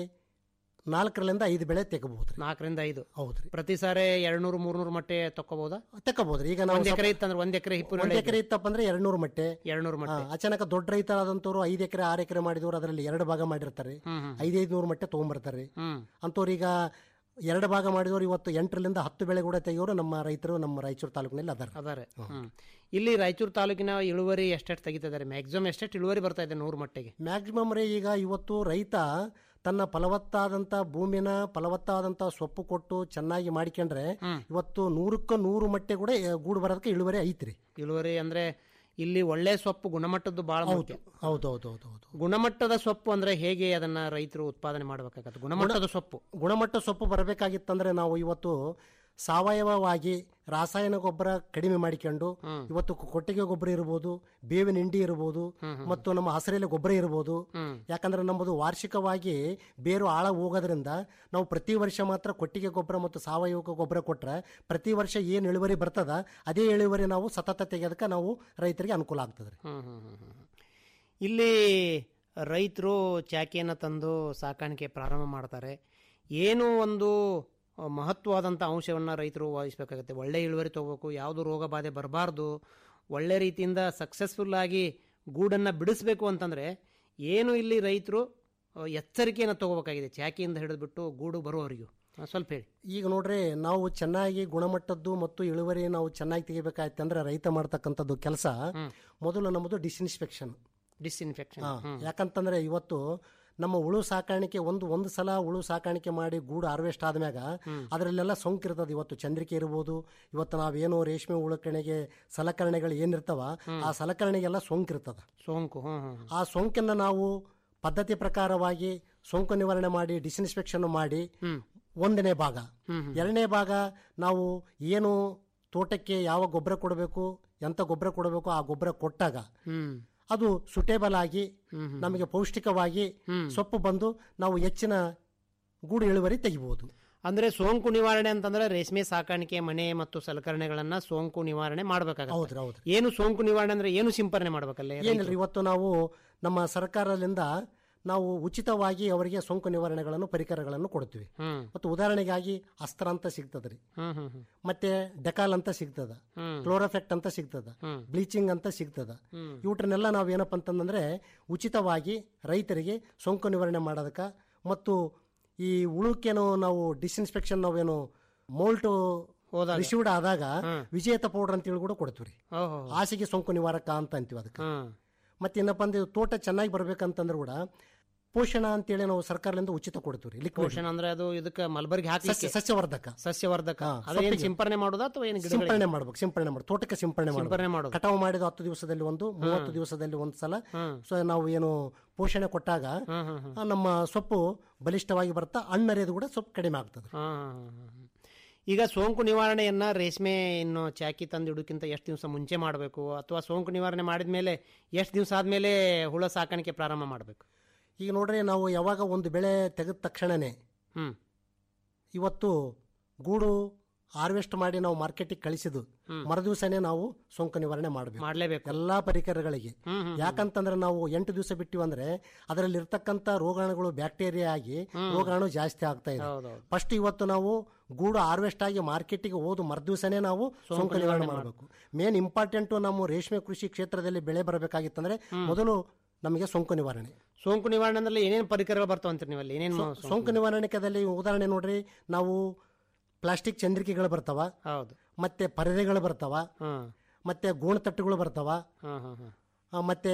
ನಾಲ್ಕರಿಂದ ಐದು ಬೆಳೆ ತೆಗಬಹುದು ನಾಲ್ಕರಿಂದ ಐದು ಹೌದ್ರಿ ಪ್ರತಿ ಸಾರಿ ಎರಡ್ನೂರು ಮೂರ್ನೂರು ಮೊಟ್ಟೆ ತಕ್ಕೋಬಹುದಾ ತೆಕ್ಕಬಹುದ್ರಿ ಈಗ ನಾವು ಒಂದ್ ಎಕರೆ ಸ್ವಲ್ಪ- ಇತ್ತಂದ್ರೆ ಒಂದ್ ಎಕರೆ ಹಿಪ್ಪು ಒಂದ್ ಎಕರೆ ಇತ್ತಪ್ಪ ಅಂದ್ರೆ ಎರಡ್ನೂರು ಮೊಟ್ಟೆ ಎರಡ್ನೂರು ಮೊಟ್ಟೆ ಹಾ, ಅಚಾನಕ ದೊಡ್ಡ ರೈತರಾದಂತವ್ರು ಐದು ಎಕರೆ ಆರು ಎಕರೆ ಮಾಡಿದವರು ಅದರಲ್ಲಿ ಎರಡು ಭಾಗ ಮಾಡಿರ್ತಾರೆ ಐದೈದು ನೂರು ಮೊಟ್ಟೆ ತೊಗೊಂಬರ್ತಾರೆ ಹ್ಮ್ ಅಂತವ್ರು ಈಗ ಎರಡು ಭಾಗ ಮಾಡಿದವರು ಇವತ್ತು ಎಂಟರಿಂದ ಹತ್ತು ಬೆಳೆ ಕೂಡ ತೆಗೆಯೋರು ನಮ್ಮ ರೈತರು ನಮ್ಮ ರಾಯಚೂರು ತಾಲೂಕಿನಲ್ಲಿ ಅದಾರ ಅದಾರೆ ಹ್ಮ್. ಇಲ್ಲಿ ರಾಯಚೂರು ತಾಲೂಕಿನ ಇಳುವರಿ ಎಷ್ಟೆಷ್ಟು ತೆಗಿತಿದ್ದಾರೆ ಮ್ಯಾಕ್ಸಿಮಮ್ ಎಷ್ಟೆಷ್ಟು ಇಳುವರಿ ಬರ್ತಾ ಇದೆ ನೂರು ಮೊಟ್ಟೆಗೆ ಮ್ಯಾಕ್ಸಿಮಮ್ ರೇ ಈಗ ಇವತ್ತು ರೈತ ತನ್ನ ಫಲವತ್ತಾದಂಥ ಭೂಮಿನ ಫಲವತ್ತಾದಂಥ ಸೊಪ್ಪು ಕೊಟ್ಟು ಚೆನ್ನಾಗಿ ಮಾಡಿಕೊಂಡ್ರೆ ಇವತ್ತು ನೂರಕ್ಕೆ ನೂರು ಮಟ್ಟೆ ಕೂಡ ಆ, ಗೂಡು ಬರೋದಕ್ಕೆ ಇಳುವರಿ ಐತ್ರಿ ಇಳುವರಿ ಅಂದ್ರೆ ಇಲ್ಲಿ ಒಳ್ಳೆ ಸೊಪ್ಪು ಗುಣಮಟ್ಟದ್ದು ಬಹಳ ಮುಖ್ಯ ಹೌದು ಹೌದು ಹೌದು ಹೌದು ಗುಣಮಟ್ಟದ ಸೊಪ್ಪು ಅಂದ್ರೆ ಹೇಗೆ ಅದನ್ನ ರೈತರು ಉತ್ಪಾದನೆ ಮಾಡಬೇಕಾಗತ್ತೆ ಗುಣಮಟ್ಟದ ಸೊಪ್ಪು ಗುಣಮಟ್ಟ ಸೊಪ್ಪು ಬರಬೇಕಾಗಿತ್ತಂದ್ರೆ ನಾವು ಇವತ್ತು ಸಾವಯವವಾಗಿ ರಾಸಾಯನಿಕ ಗೊಬ್ಬರ ಕಡಿಮೆ ಮಾಡಿಕೊಂಡು ಇವತ್ತು ಕೊ- ಕೊಟ್ಟಿಗೆ ಗೊಬ್ಬರ ಇರ್ಬೋದು ಬೇವಿನ ಹಿಂಡಿ ಇರ್ಬೋದು ಮತ್ತು ನಮ್ಮ ಹಸಿರೆಲೆ ಗೊಬ್ಬರ ಇರ್ಬೋದು ಯಾಕಂದ್ರೆ ನಮ್ಮದು ವಾರ್ಷಿಕವಾಗಿ ಬೇರು ಆಳ ಹೋಗೋದ್ರಿಂದ ನಾವು ಪ್ರತಿ ವರ್ಷ ಮಾತ್ರ ಕೊಟ್ಟಿಗೆ ಗೊಬ್ಬರ ಮತ್ತು ಸಾವಯವ ಗೊಬ್ಬರ ಕೊಟ್ರೆ ಪ್ರತಿ ವರ್ಷ ಏನು ಇಳುವರಿ ಬರ್ತದ ಅದೇ ಇಳುವರಿ ನಾವು ಸತತ ತೆಗೆಯೋದಕ್ಕೆ ನಾವು ರೈತರಿಗೆ ಅನುಕೂಲ ಆಗ್ತದೆ ಹ್ಮ್ ಹ್ಮ್ ಹ್ಮ್ ಹ್ಮ್. ಇಲ್ಲಿ ರೈತರು ಚಾಕಿಯನ್ನು ತಂದು ಸಾಕಾಣಿಕೆ ಪ್ರಾರಂಭ ಮಾಡ್ತಾರೆ ಏನು ಒಂದು ಆ, ಮಹತ್ವವಾದಂಥ ಅಂಶವನ್ನು ರೈತರು ವಹಿಸಬೇಕಾಗುತ್ತೆ ಒಳ್ಳೆ ಇಳುವರಿ ತಗೋಬೇಕು ಯಾವುದು ರೋಗ ಬಾಧೆ ಬರಬಾರ್ದು ಒಳ್ಳೆ ರೀತಿಯಿಂದ ಸಕ್ಸಸ್ಫುಲ್ ಆಗಿ ಗೂಡನ್ನು ಬಿಡಿಸ್ಬೇಕು ಅಂತಂದರೆ ಏನು ಇಲ್ಲಿ ರೈತರು ಆ, ಎಚ್ಚರಿಕೆಯನ್ನು ತಗೋಬೇಕಾಗಿದೆ ಚಾಕಿಯಿಂದ ಹಿಡಿದ್ಬಿಟ್ಟು ಗೂಡು ಬರುವವರೆಗೂ ಆ, ಸ್ವಲ್ಪ ಹೇಳಿ ಈಗ ನೋಡ್ರಿ ನಾವು ಚೆನ್ನಾಗಿ ಗುಣಮಟ್ಟದ್ದು ಮತ್ತು ಇಳುವರಿ ನಾವು ಚೆನ್ನಾಗಿ ತೆಗಿಬೇಕಾಯ್ತು ಅಂದ್ರೆ ರೈತ ಮಾಡ್ತಕ್ಕಂಥದ್ದು ಕೆಲಸ ಮೊದಲು ನಮ್ಮದು ಡಿಸ್ಇನ್ಸ್ಪೆಕ್ಷನ್ ಡಿಸ್ಇನ್ಫೆಕ್ಷನ್ ಯಾಕಂತಂದ್ರೆ ಇವತ್ತು ನಮ್ಮ ಹುಳು ಸಾಕಾಣಿಕೆ ಒಂದು ಒಂದು ಸಲ ಹುಳು ಸಾಕಾಣಿಕೆ ಮಾಡಿ ಗೂಡು ಹಾರ್ವೆಸ್ಟ್ ಆದ್ಮ್ಯಾಗ ಅದರಲ್ಲೆಲ್ಲ ಸೋಂಕಿರ್ತದೆ ಇವತ್ತು ಚಂದ್ರಿಕೆ ಇರ್ಬೋದು ಇವತ್ತು ನಾವೇನು ರೇಷ್ಮೆ ಉಳುಕಣೆಗೆ ಸಲಕರಣೆಗಳು ಏನಿರ್ತಾವ ಆ ಸಲಕರಣೆಗೆಲ್ಲ ಸೋಂಕಿರ್ತದ ಸೋಂಕು ಹ್ಮ್ ಹ್ಮ್ ಆ ಸೋಂಕನ್ನು ನಾವು ಪದ್ಧತಿ ಪ್ರಕಾರವಾಗಿ ಸೋಂಕು ನಿವಾರಣೆ ಮಾಡಿ ಡಿಸ್ಇನ್ಸ್ಪೆಕ್ಷನ್ ಮಾಡಿ ಒಂದನೇ ಭಾಗ ಎರಡನೇ ಭಾಗ ನಾವು ಏನು ತೋಟಕ್ಕೆ ಯಾವ ಗೊಬ್ಬರ ಕೊಡಬೇಕು ಎಂತ ಗೊಬ್ಬರ ಕೊಡಬೇಕು ಆ ಗೊಬ್ಬರ ಕೊಟ್ಟಾಗ ಹ್ಮ್ ಅದು ಸುಟೇಬಲ್ ಆಗಿ ನಮಗೆ ಪೌಷ್ಟಿಕವಾಗಿ ಸೊಪ್ಪು ಬಂದು ನಾವು ಹೆಚ್ಚಿನ ಗೂಡು ಇಳುವರಿ ತೆಗಿಬಹುದು ಅಂದ್ರೆ ಸೋಂಕು ನಿವಾರಣೆ ಅಂತಂದ್ರೆ ರೇಷ್ಮೆ ಸಾಕಾಣಿಕೆ ಮನೆ ಮತ್ತು ಸಲಕರಣೆಗಳನ್ನ ಸೋಂಕು ನಿವಾರಣೆ ಹೌದ್ರಿ ಮಾಡಬೇಕಾಗುತ್ತೆ ಹೌದ್ರಿ ಏನು ಸೋಂಕು ನಿವಾರಣೆ ಅಂದ್ರೆ ಏನು ಸಿಂಪರಣೆ ಮಾಡ್ಬೇಕಲ್ಲ ಏನಿಲ್ರಿ ಇವತ್ತು ನಾವು ನಮ್ಮ ಸರ್ಕಾರದಿಂದ ನಾವು ಉಚಿತವಾಗಿ ಅವರಿಗೆ ಸೋಂಕು ನಿವಾರಣೆಗಳನ್ನು ಪರಿಕರಗಳನ್ನು ಕೊಡ್ತೀವಿ ಹ್ಮ್ ಮತ್ತು ಉದಾಹರಣೆಗಾಗಿ ಅಸ್ತ್ರ ಅಂತ ಸಿಗ್ತದ್ರಿ ಹ್ಮ್ ಹ್ಮ್ ಹ್ಮ್ ಮತ್ತೆ ಡೆಕಾಲ್ ಅಂತ ಸಿಗ್ತದ ಹ್ಮ್. ಕ್ಲೋರೋಫೆಕ್ಟ್ ಅಂತ ಸಿಗ್ತದ ಹ್ಮ್. ಬ್ಲೀಚಿಂಗ್ ಅಂತ ಸಿಗ್ತದ ಹ್ಮ್. ಇವ್ರನ್ನೆಲ್ಲ ನಾವು ಏನಪ್ಪ ಅಂತಂದ್ರೆ ಉಚಿತವಾಗಿ ರೈತರಿಗೆ ಸೋಂಕು ನಿವಾರಣೆ ಮಾಡೋದಕ್ಕೆ ಮತ್ತು ಈ ಉಳುಕೇನು ನಾವು ಡಿಸ್ಇನ್ಸ್ಪೆಕ್ಷನ್ ನಾವೇನು ಮೋಲ್ಟು ಹೋದಾಗ. ರಿಸೀವ್ಡ್ ಆದಾಗ ವಿಜೇತ ಪೌಡರ್ ಅಂತೇಳಿ ಕೂಡ ಕೊಡ್ತೀವಿ ಓಹೋ. ಹಾಸಿಗೆ ಸೋಂಕು ನಿವಾರಕ ಅಂತ ಅಂತೀವಿ ಅದಕ್ಕೆ ಮತ್ತೆ ಏನಪ್ಪ ಅಂದ್ರೆ ತೋಟ ಚೆನ್ನಾಗಿ ಬರ್ಬೇಕಂತಂದ್ರೆ ಕೂಡ ಪೋಷಣ ಅಂತೇಳಿ ನಾವು ಸರ್ಕಾರದಿಂದ ಉಚಿತ ಕೊಡ್ತೀವಿ ಲಿಕ್ವಿಡ್ ಪೋಷಣ ಅಂದ್ರೆ ಅದು ಇದಕ್ಕೆ ಮಲ್ಬರ್ಗಿ ಹಾಕಿ ಸಸ್ಯ ಸಸ್ಯವರ್ಧಕ ಸಸ್ಯವರ್ಧಕ ಹಾ, ಅದೇನು ಸೊಪ್ಪಿಗೆ. ಸಿಂಪರಣೆ ಮಾಡೋದಾ ಅಥವಾ ಏನು ಗಿಡಗಳಿಗೆ? ಸಿಂಪರಣೆ ಮಾಡ್ಬೇಕು ಸಿಂಪರಣೆ ಮಾಡಿ ತೋಟಕ್ಕೆ ಸಿಂಪರಣೆ ಸಿಂಪರಣೆ ಮಾಡ್ಬೇಕು. ಮಾಡೋದು. ಕಟಾವು ಮಾಡಿದ ಹತ್ತು ದಿವಸದಲ್ಲಿ ಒಂದು ಮೂವತ್ತು ದಿವಸದಲ್ಲಿ ಒಂದು ಸಲ ಸೊ ನಾವು ಏನು ಪೋಷಣೆ ಕೊಟ್ಟಾಗ ಆ, ನಮ್ಮ ಸೊಪ್ಪು ಬಲಿಷ್ಠವಾಗಿ ಬರ್ತಾ ಹಣ್ಣರಿಯೋದು ಕೂಡ ಸ್ವಲ್ಪ ಕಡಿಮೆ ಆಗ್ತದೆ ಹಾ, ಹಾ, ಹಾ, ಹಾ. ಈಗ ಸೋಂಕು ನಿವಾರಣೆಯನ್ನ ರೇಷ್ಮೆ ಇನ್ನು ಚಾಕಿ ತಂದಿಡೋಕ್ಕಿಂತ ಎಷ್ಟು ದಿವಸ ಮುಂಚೆ ಮಾಡಬೇಕು ಅಥವಾ ಸೋಂಕು ನಿವಾರಣೆ ಮಾಡಿದ ಮೇಲೆ ಎಷ್ಟು ದಿವಸ ಆದ್ಮೇಲೆ ಹುಳ ಸಾಕಾಣಿಕೆ ಪ್ರಾರಂಭ ಮಾಡಬೇಕು ಈಗ ನೋಡ್ರಿ ನಾವು ಯಾವಾಗ ಒಂದು ಬೆಳೆ ತೆಗೆದ ತಕ್ಷಣನೇ ಹ್ಮ್. ಇವತ್ತು ಗೂಡು ಹಾರ್ವೆಸ್ಟ್ ಮಾಡಿ ನಾವು ಮಾರ್ಕೆಟಿಗೆ ಕಳಿಸಿದ್ದು ಮರುದಿವಸನೇ ನಾವು ಸೋಂಕು ನಿವಾರಣೆ ಮಾಡಬೇಕು ಮಾಡಲೇಬೇಕು ಎಲ್ಲಾ ಪರಿಕರಗಳಿಗೆ ಯಾಕಂತಂದ್ರೆ ನಾವು ಎಂಟು ದಿವಸ ಬಿಟ್ಟಿವಿ ಅಂದ್ರೆ ಅದರಲ್ಲಿ ಇರ್ತಕ್ಕಂಥ ರೋಗಾಣುಗಳು ಬ್ಯಾಕ್ಟೀರಿಯಾ ಆಗಿ ರೋಗಾಣು ಜಾಸ್ತಿ ಆಗ್ತಾ ಇದೆ ಫಸ್ಟ್ ಇವತ್ತು ನಾವು ಗೂಡು ಹಾರ್ವೆಸ್ಟ್ ಆಗಿ ಮಾರ್ಕೆಟಿಗೆ ಹೋದು ಮರುದಿವಸನೇ ನಾವು ಸೋಂಕು ನಿವಾರಣೆ ಮಾಡಬೇಕು ಮೇನ್ ಇಂಪಾರ್ಟೆಂಟ್ ನಮ್ಮ ರೇಷ್ಮೆ ಕೃಷಿ ಕ್ಷೇತ್ರದಲ್ಲಿ ಬೆಳೆ ಬರಬೇಕಾಗಿತ್ತಂದ್ರೆ ಮೊದಲು ನಮಗೆ ಸೋಂಕು ನಿವಾರಣೆ ಸೋಂಕು ನಿವಾರಣೆ ಅಂದ್ರೆ ಏನೇನು ಪರಿಕರಗಳು ಬರ್ತಾವ ಅಂತೀರಿ ನೀವಲ್ಲಿ ಏನೇನು ಸೋ- ಸೋಂಕು ನಿವಾರಣೆದಲ್ಲಿ ಉದಾಹರಣೆ ನೋಡ್ರಿ ನಾವು ಪ್ಲಾಸ್ಟಿಕ್ ಚಂದ್ರಿಕೆಗಳು ಬರ್ತಾವ ಹೌದು ಮತ್ತೆ ಪರದೆಗಳು ಬರ್ತಾವ ಮತ್ತೆ ಗೋಣತಟ್ಟುಗಳು ಬರ್ತಾವ ಹಾ ಹಾ ಹಾ ಆ, ಮತ್ತೆ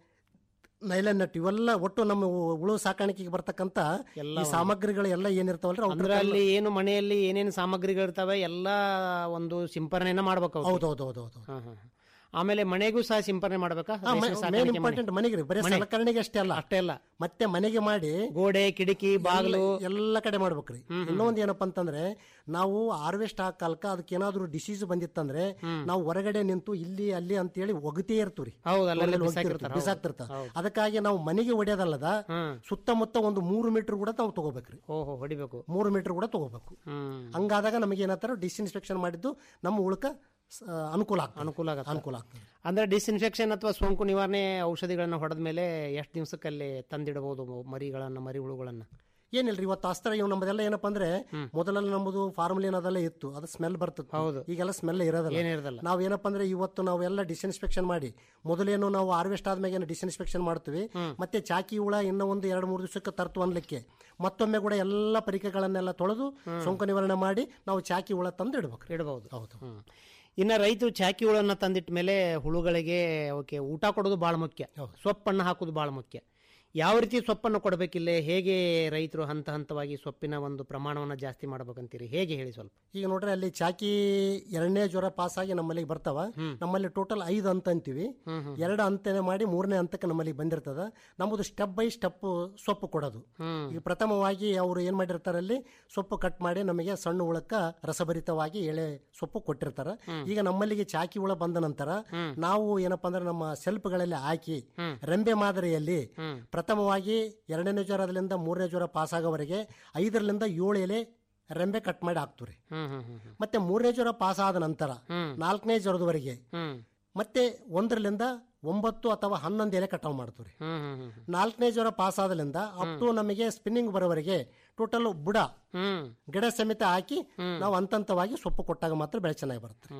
ನೈಲನ್ ನಟ್ ಇವೆಲ್ಲ ಒಟ್ಟು ನಮ್ಮ ಉ- ಉಳು ಸಾಕಾಣಿಕೆಗೆ ಬರ್ತಕ್ಕಂತ ಈ ಸಾಮಗ್ರಿಗಳು ಎಲ್ಲ ಏನಿರ್ತಾವಲ್ರಿ ಅವ್ರ ಅಂದ್ರೆ ಅಲ್ಲಿ ಏನು ಮನೆಯಲ್ಲಿ ಏನೇನು ಸಾಮಗ್ರಿಗಳು ಇರ್ತಾವೆ ಎಲ್ಲ ಒಂದು ಸಿಂಪರಣೆನ ಮಾಡ್ಬೇಕು ಅವ್ಕೆ. ಹೌದು ಹೌದು ಹೌದು ಹೌದು ಹಾ, ಹಾ, ಹಾ. ಆಮೇಲೆ ಮನೆಗೂ ಸಹ ಸಿಂಪರಣೆ ಮಾಡ್ಬೇಕಾ ರೇಷ್ಮೆ ಮೇನ್ ಸಾಕಾಣಿಕೆ ಮನೆ. ಇಂಪಾರ್ಟೆಂಟ್ ಮನೆಗೆ ರೀ ಬರೀ ಮನೆ. ಸಲಕರಣೆಗೆ ಅಷ್ಟೇ ಅಲ್ಲ ಅಷ್ಟೇ ಅಲ್ಲ ಮತ್ತೆ ಮನೆಗೆ ಮಾಡಿ ಗೋಡೆ ಕಿಟಕಿ ಬಾಗಿಲು ಎಲ್ಲ- ಎಲ್ಲ ಕಡೆ ಮಾಡ್ಬೇಕ್ರಿ ಇನ್ನೊಂದ್ ಏನಪ್ಪಾ ಅಂತಂದ್ರೆ ನಾವು ಹಾರ್ವೆಸ್ಟ್ ಆ ಕಾಲಕ್ಕ ಅದಕ್ಕೆ ಏನಾದ್ರು ಡಿಸೀಸ್ ಬಂದಿತ್ತಂದ್ರೆ ನಾವು ಹೊರಗಡೆ ನಿಂತು ಇಲ್ಲಿ ಅಲ್ಲಿ ಅಂತೇಳಿ ಒಗತೇ ಇರ್ತೀವಿ ಹೌದು, ಅಲ್ಲೆಲ್ಲ ಒಗ್ತಿರ್ತೀವಿ, ಬಿಸಾಕಿರ್ತಾರೆ, ಹೌದು. ಬಿಸಾಕ್ತಿರ್ತಾರೆ ಅದಕ್ಕಾಗಿ ನಾವು ಮನೆಗೆ ಹೊಡೆಯೋದಲ್ಲದ ಸುತ್ತಮುತ್ತ ಒಂದು ಮೂರು ಮೀಟರ್ ಕೂಡ ನಾವು ತಗೋಬೇಕ್ರಿ ಓಹೋ ಹೊಡಿಬೇಕು ಮೂರು ಮೀಟರ್ ಕೂಡ ತಗೋಬೇಕು ಹ್ಮ್ ಹಂಗಾದಾಗ ನಮಗೆ ಏನಂತಾರ ಡಿಸ್ಇನ್ಸ್ಪೆಕ್ಷನ್ ಮಾಡಿದ್ದು ನಮ್ಮ ಉಳ್ಕ ಸ- ಅನುಕೂಲ ಆಗ್ತದೆ ಅನುಕೂಲ ಆಗತ್ತೆ. ಅನುಕೂಲ ಆಗ್ತದೆ ಅಂದ್ರೆ ಡಿಸ್ಇನ್ಫೆಕ್ಷನ್ ಅಥವಾ ಸೋಂಕು ನಿವಾರಣೆ ಔಷಧಿಗಳನ್ನ ಹೊಡೆದ ಮೇಲೆ ಎಷ್ಟು ದಿವಸಕ್ಕಲ್ಲಿ ತಂದಿಡಬಹುದು ಮರಿಗಳನ್ನ ಮರಿ ಹುಳುಗಳನ್ನ ಏನಿಲ್ರಿ ಇವತ್ತು ಅಸ್ತ್ರ ಇವ್ ನಮ್ಮದೆಲ್ಲ ಏನಪ್ಪಾ ಅಂದ್ರೆ ಮೊದಲೆಲ್ಲ ನಮ್ಮದು ಫಾರ್ಮಲಿನ್ ಅದೆಲ್ಲ ಇತ್ತು ಅದು ಸ್ಮೆಲ್ ಬರ್ತದೆ ಹೌದು. ಈಗೆಲ್ಲ ಸ್ಮೆಲ್ ಇರೋದಿಲ್ಲ ಏನಿರೋದಿಲ್ಲ. ನಾವ್ ಏನಪ್ಪಾ ಅಂದ್ರೆ ಇವತ್ತು ನಾವೆಲ್ಲ ಡಿಸ್ಇನ್ಸ್ಪೆಕ್ಷನ್ ಮಾಡಿ ಮೊದಲೇನು ನಾವು ಹಾರ್ವೆಸ್ಟ್ ಆದ್ಮೇಲೆ ಏನು ಡಿಸ್ಇನ್ಸ್ಪೆಕ್ಷನ್ ಮಾಡ್ತೀವಿ ಮತ್ತೆ ಚಾಕಿ ಹುಳ ಇನ್ನೂ ಒಂದು ಎರಡು ಮೂರು ದಿವಸಕ್ಕೆ ತರ್ತು ಅನ್ಲಿಕ್ಕೆ ಮತ್ತೊಮ್ಮೆ ಕೂಡ ಎಲ್ಲ ಪರಿಕರಗಳನ್ನೆಲ್ಲ ತೊಳೆದು ಸೋಂಕು ನಿವಾರಣೆ ಮಾಡಿ ನಾವು ಚಾಕಿ ಹುಳ ತಂದು ಇಡ್ಬೇಕು ಇಡಬಹುದು ಹೌದು ಹ್ಮ್. ಇನ್ನ ರೈತರು ಚಾಕಿ ಹುಳನ್ನ ತಂದಿಟ್ಟ ಮೇಲೆ ಹುಳುಗಳಿಗೆ ಅವಕ್ಕೆ ಊಟ ಕೊಡೋದು ಬಹಳ ಮುಖ್ಯ ಸೊಪ್ಪನ್ನು ಹಾಕೋದು ಬಹಳ ಮುಖ್ಯ ಯಾವ ರೀತಿ ಸೊಪ್ಪನ್ನು ಕೊಡಬೇಕಿಲ್ಲ ಹೇಗೆ ರೈತರು ಹಂತ ಹಂತವಾಗಿ ಸೊಪ್ಪಿನ ಒಂದು ಪ್ರಮಾಣವನ್ನು ಜಾಸ್ತಿ ಮಾಡ್ಬೇಕಂತೀರಿ ಹೇಗೆ ಹೇಳಿ ಸ್ವಲ್ಪ ಈಗ ನೋಡ್ರಿ ಅಲ್ಲಿ ಚಾಕಿ ಎರಡನೇ ಜ್ವರ ಪಾಸ್ ಆಗಿ ನಮ್ಮಲ್ಲಿ ಬರ್ತಾವ ನಮ್ಮಲ್ಲಿ ಟೋಟಲ್ ಐದು ಅಂತ ಅಂತೀವಿ ಎರಡು ಹಂತನೆ ಮಾಡಿ ಮೂರನೇ ಹಂತಕ್ಕೆ ನಮ್ಮಲ್ಲಿ ಬಂದಿರ್ತದ ನಮ್ಮದು ಸ್ಟೆಪ್ ಬೈ ಸ್ಟೆಪ್ ಸೊಪ್ಪು ಕೊಡೋದು ಈಗ ಪ್ರಥಮವಾಗಿ ಅವರು ಏನ್ ಮಾಡಿರ್ತಾರೆ ಅಲ್ಲಿ ಸೊಪ್ಪು ಕಟ್ ಮಾಡಿ ನಮಗೆ ಸಣ್ಣ ಹುಳಕ್ಕ ರಸಭರಿತವಾಗಿ ಎಳೆ ಸೊಪ್ಪು ಕೊಟ್ಟಿರ್ತಾರ ಈಗ ನಮ್ಮಲ್ಲಿಗೆ ಚಾಕಿ ಹುಳ ಬಂದ ನಂತರ ನಾವು ಏನಪ್ಪಾ ಅಂದ್ರೆ ನಮ್ಮ ಸೆಲ್ಫ್ಗಳಲ್ಲಿ ಹಾಕಿ ರೆಂಬೆ ಮಾದರಿಯಲ್ಲಿ ಪ್ರಥಮವಾಗಿ ಎರಡನೇ ಜ್ವರದಿಂದ ಮೂರನೇ ಜ್ವರ ಪಾಸ್ ಆಗೋವರೆಗೆ ಐದರಿಂದ ಏಳು ಎಲೆ ರೆಂಬೆ ಕಟ್ ಮಾಡಿ ಹಾಕ್ತೀವಿ ಮತ್ತೆ ಮೂರನೇ ಜ್ವರ ಪಾಸ್ ಆದ ನಂತರ ನಾಲ್ಕನೇ ಜ್ವರದವರೆಗೆ ಮತ್ತೆ ಒಂದರಲ್ಲಿಂದ ಒಂಬತ್ತು ಅಥವಾ ಹನ್ನೊಂದು ಎಲೆ ಕಟಾವು ಮಾಡ್ತೀವಿ ನಾಲ್ಕನೇ ಜ್ವರ ಪಾಸ್ ಆದಲಿಂದ ಅಪ್ ಟು ನಮಗೆ ಸ್ಪಿನ್ನಿಂಗ್ ಬರೋವರೆಗೆ ಟೋಟಲ್ ಬುಡ ಗಿಡ ಸಮೇತ ಹಾಕಿ ನಾವು ಹಂತವಾಗಿ ಸೊಪ್ಪು ಕೊಟ್ಟಾಗ ಮಾತ್ರ ಬೆಳೆ ಚೆನ್ನಾಗಿ ಬರುತ್ತೆ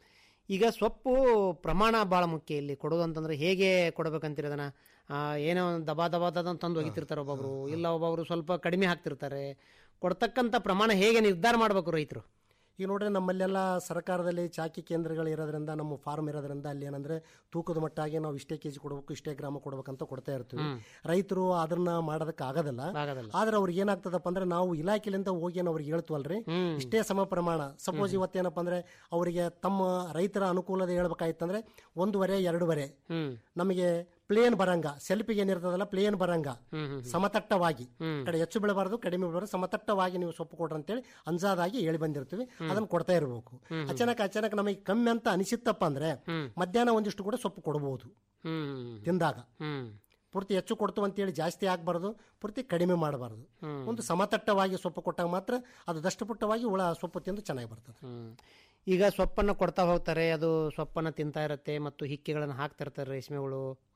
ಈಗ ಸೊಪ್ಪು ಪ್ರಮಾಣ ಬಹಳ ಮುಖ್ಯ ಇಲ್ಲಿ ಕೊಡೋದು ಅಂತಂದ್ರೆ ಹೇಗೆ ಕೊಡ್ಬೇಕಂತೀರಿ ಅದನ್ನ ಆ, ಏನೋ ಒಂದು ದಬಾ ದಬಾ ದಬಾ ತಂದು ಒಗಿತಿರ್ತಾರೆ ಒಬ್ಬೊಬ್ರು ಇಲ್ಲ ಒಬ್ಬೊಬ್ರು ಸ್ವಲ್ಪ ಕಡಿಮೆ ಹಾಕ್ತಿರ್ತಾರೆ ಕೊಡ್ತಕ್ಕಂಥ ಪ್ರಮಾಣ ಹೇಗೆ ನಿರ್ಧಾರ ಮಾಡ್ಬೇಕು ರೈತರು ಈಗ ನೋಡ್ರಿ ನಮ್ಮಲ್ಲೆಲ್ಲ ಸರ್ಕಾರದಲ್ಲಿ ಚಾಕಿ ಕೇಂದ್ರಗಳು ಇರೋದ್ರಿಂದ ನಮ್ಮ ಫಾರ್ಮ್ ಇರೋದ್ರಿಂದ ಅಲ್ಲಿ ಏನಂದ್ರೆ ತೂಕದ ಮಟ್ಟಾಗಿ ನಾವು ಇಷ್ಟೇ ಕೆಜಿ ಕೊಡ್ಬೇಕು ಇಷ್ಟೇ ಗ್ರಾಮ ಕೊಡ್ಬೇಕಂತ ಕೊಡ್ತಾ ಇರ್ತೀವಿ ರೈತರು ಅದನ್ನ ಮಾಡೋದಕ್ಕೆ ಆಗೋದಿಲ್ಲ ಆಗೋದಿಲ್ಲ. ಆದ್ರೆ ಅವ್ರಿಗೆ ಏನಾಗ್ತದಪ್ಪ ಅಂದ್ರೆ ನಾವು ಇಲಾಖೆಲಿಂದ ಹೋಗಿ ಏನು ಅವ್ರಿಗೆ ಹೇಳ್ತೀವಲ್ರಿ ಇಷ್ಟೇ ಸಮ ಪ್ರಮಾಣ ಸಪೋಸ್ ಇವತ್ತೇನಪ್ಪ ಅಂದ್ರೆ ಅವರಿಗೆ ತಮ್ಮ ರೈತರ ಅನುಕೂಲದ ಹೇಳ್ಬೇಕಾಯ್ತಂದ್ರೆ ಒಂದೂವರೆ ಎರಡೂವರೆ ನಮಗೆ ಪ್ಲೇನ್ ಬರಂಗ ಸೆಲ್ಫಿಗೆ ಏನಿರ್ತದಲ್ಲ ಪ್ಲೇನ್ ಬರಂಗ ಸಮತಟ್ಟವಾಗಿ ಕಡೆ ಹೆಚ್ಚು ಬೀಳಬಾರದು ಕಡಿಮೆ ಬೀಳಬಾರದು ಸಮತಟ್ಟವಾಗಿ ನೀವು ಸೊಪ್ಪು ಕೊಡ್ರಿ ಅಂತೇಳಿ ಅಂಜಾದಾಗಿ ಹೇಳಿ ಬಂದಿರ್ತೀವಿ ಅದನ್ನ ಕೊಡ್ತಾ ಇರಬೇಕು ಅಚಾನಕ್ ಅಚಾನಕ್ ನಮಗೆ ಕಮ್ಮಿ ಅಂತ ಅನಿಸಿತ್ತಪ್ಪ ಅಂದ್ರೆ ಮಧ್ಯಾಹ್ನ ಒಂದಿಷ್ಟು ಕೂಡ ಸೊಪ್ಪು ಕೊಡಬಹುದು ತಿಂದಾಗ ಪೂರ್ತಿ ಹೆಚ್ಚು ಕೊಡ್ತು ಅಂತೇಳಿ ಜಾಸ್ತಿ ಆಗಬಾರ್ದು ಪೂರ್ತಿ ಕಡಿಮೆ ಮಾಡಬಾರ್ದು ಒಂದು ಸಮತಟ್ಟವಾಗಿ ಸೊಪ್ಪು ಕೊಟ್ಟಾಗ ಮಾತ್ರ ಅದು ದಷ್ಟಪುಟ್ಟವಾಗಿ ಹುಳ ಸೊಪ್ಪು ತಿಂದು ಚೆನ್ನಾಗಿ ಬರ್ತದೆ ಈಗ ಸೊಪ್ಪನ್ನು ಕೊಡ್ತಾ ಹೋಗ್ತಾರೆ ಅದು ಸೊಪ್ಪನ್ನು ತಿಂತಾ ಇರುತ್ತೆ ಮತ್ತು ಹಿಕ್ಕೆಗಳನ್ನು ಹಾಕ್ತಿರ್ತಾರೆ ರೇಷ್ಮೆ ಹುಳು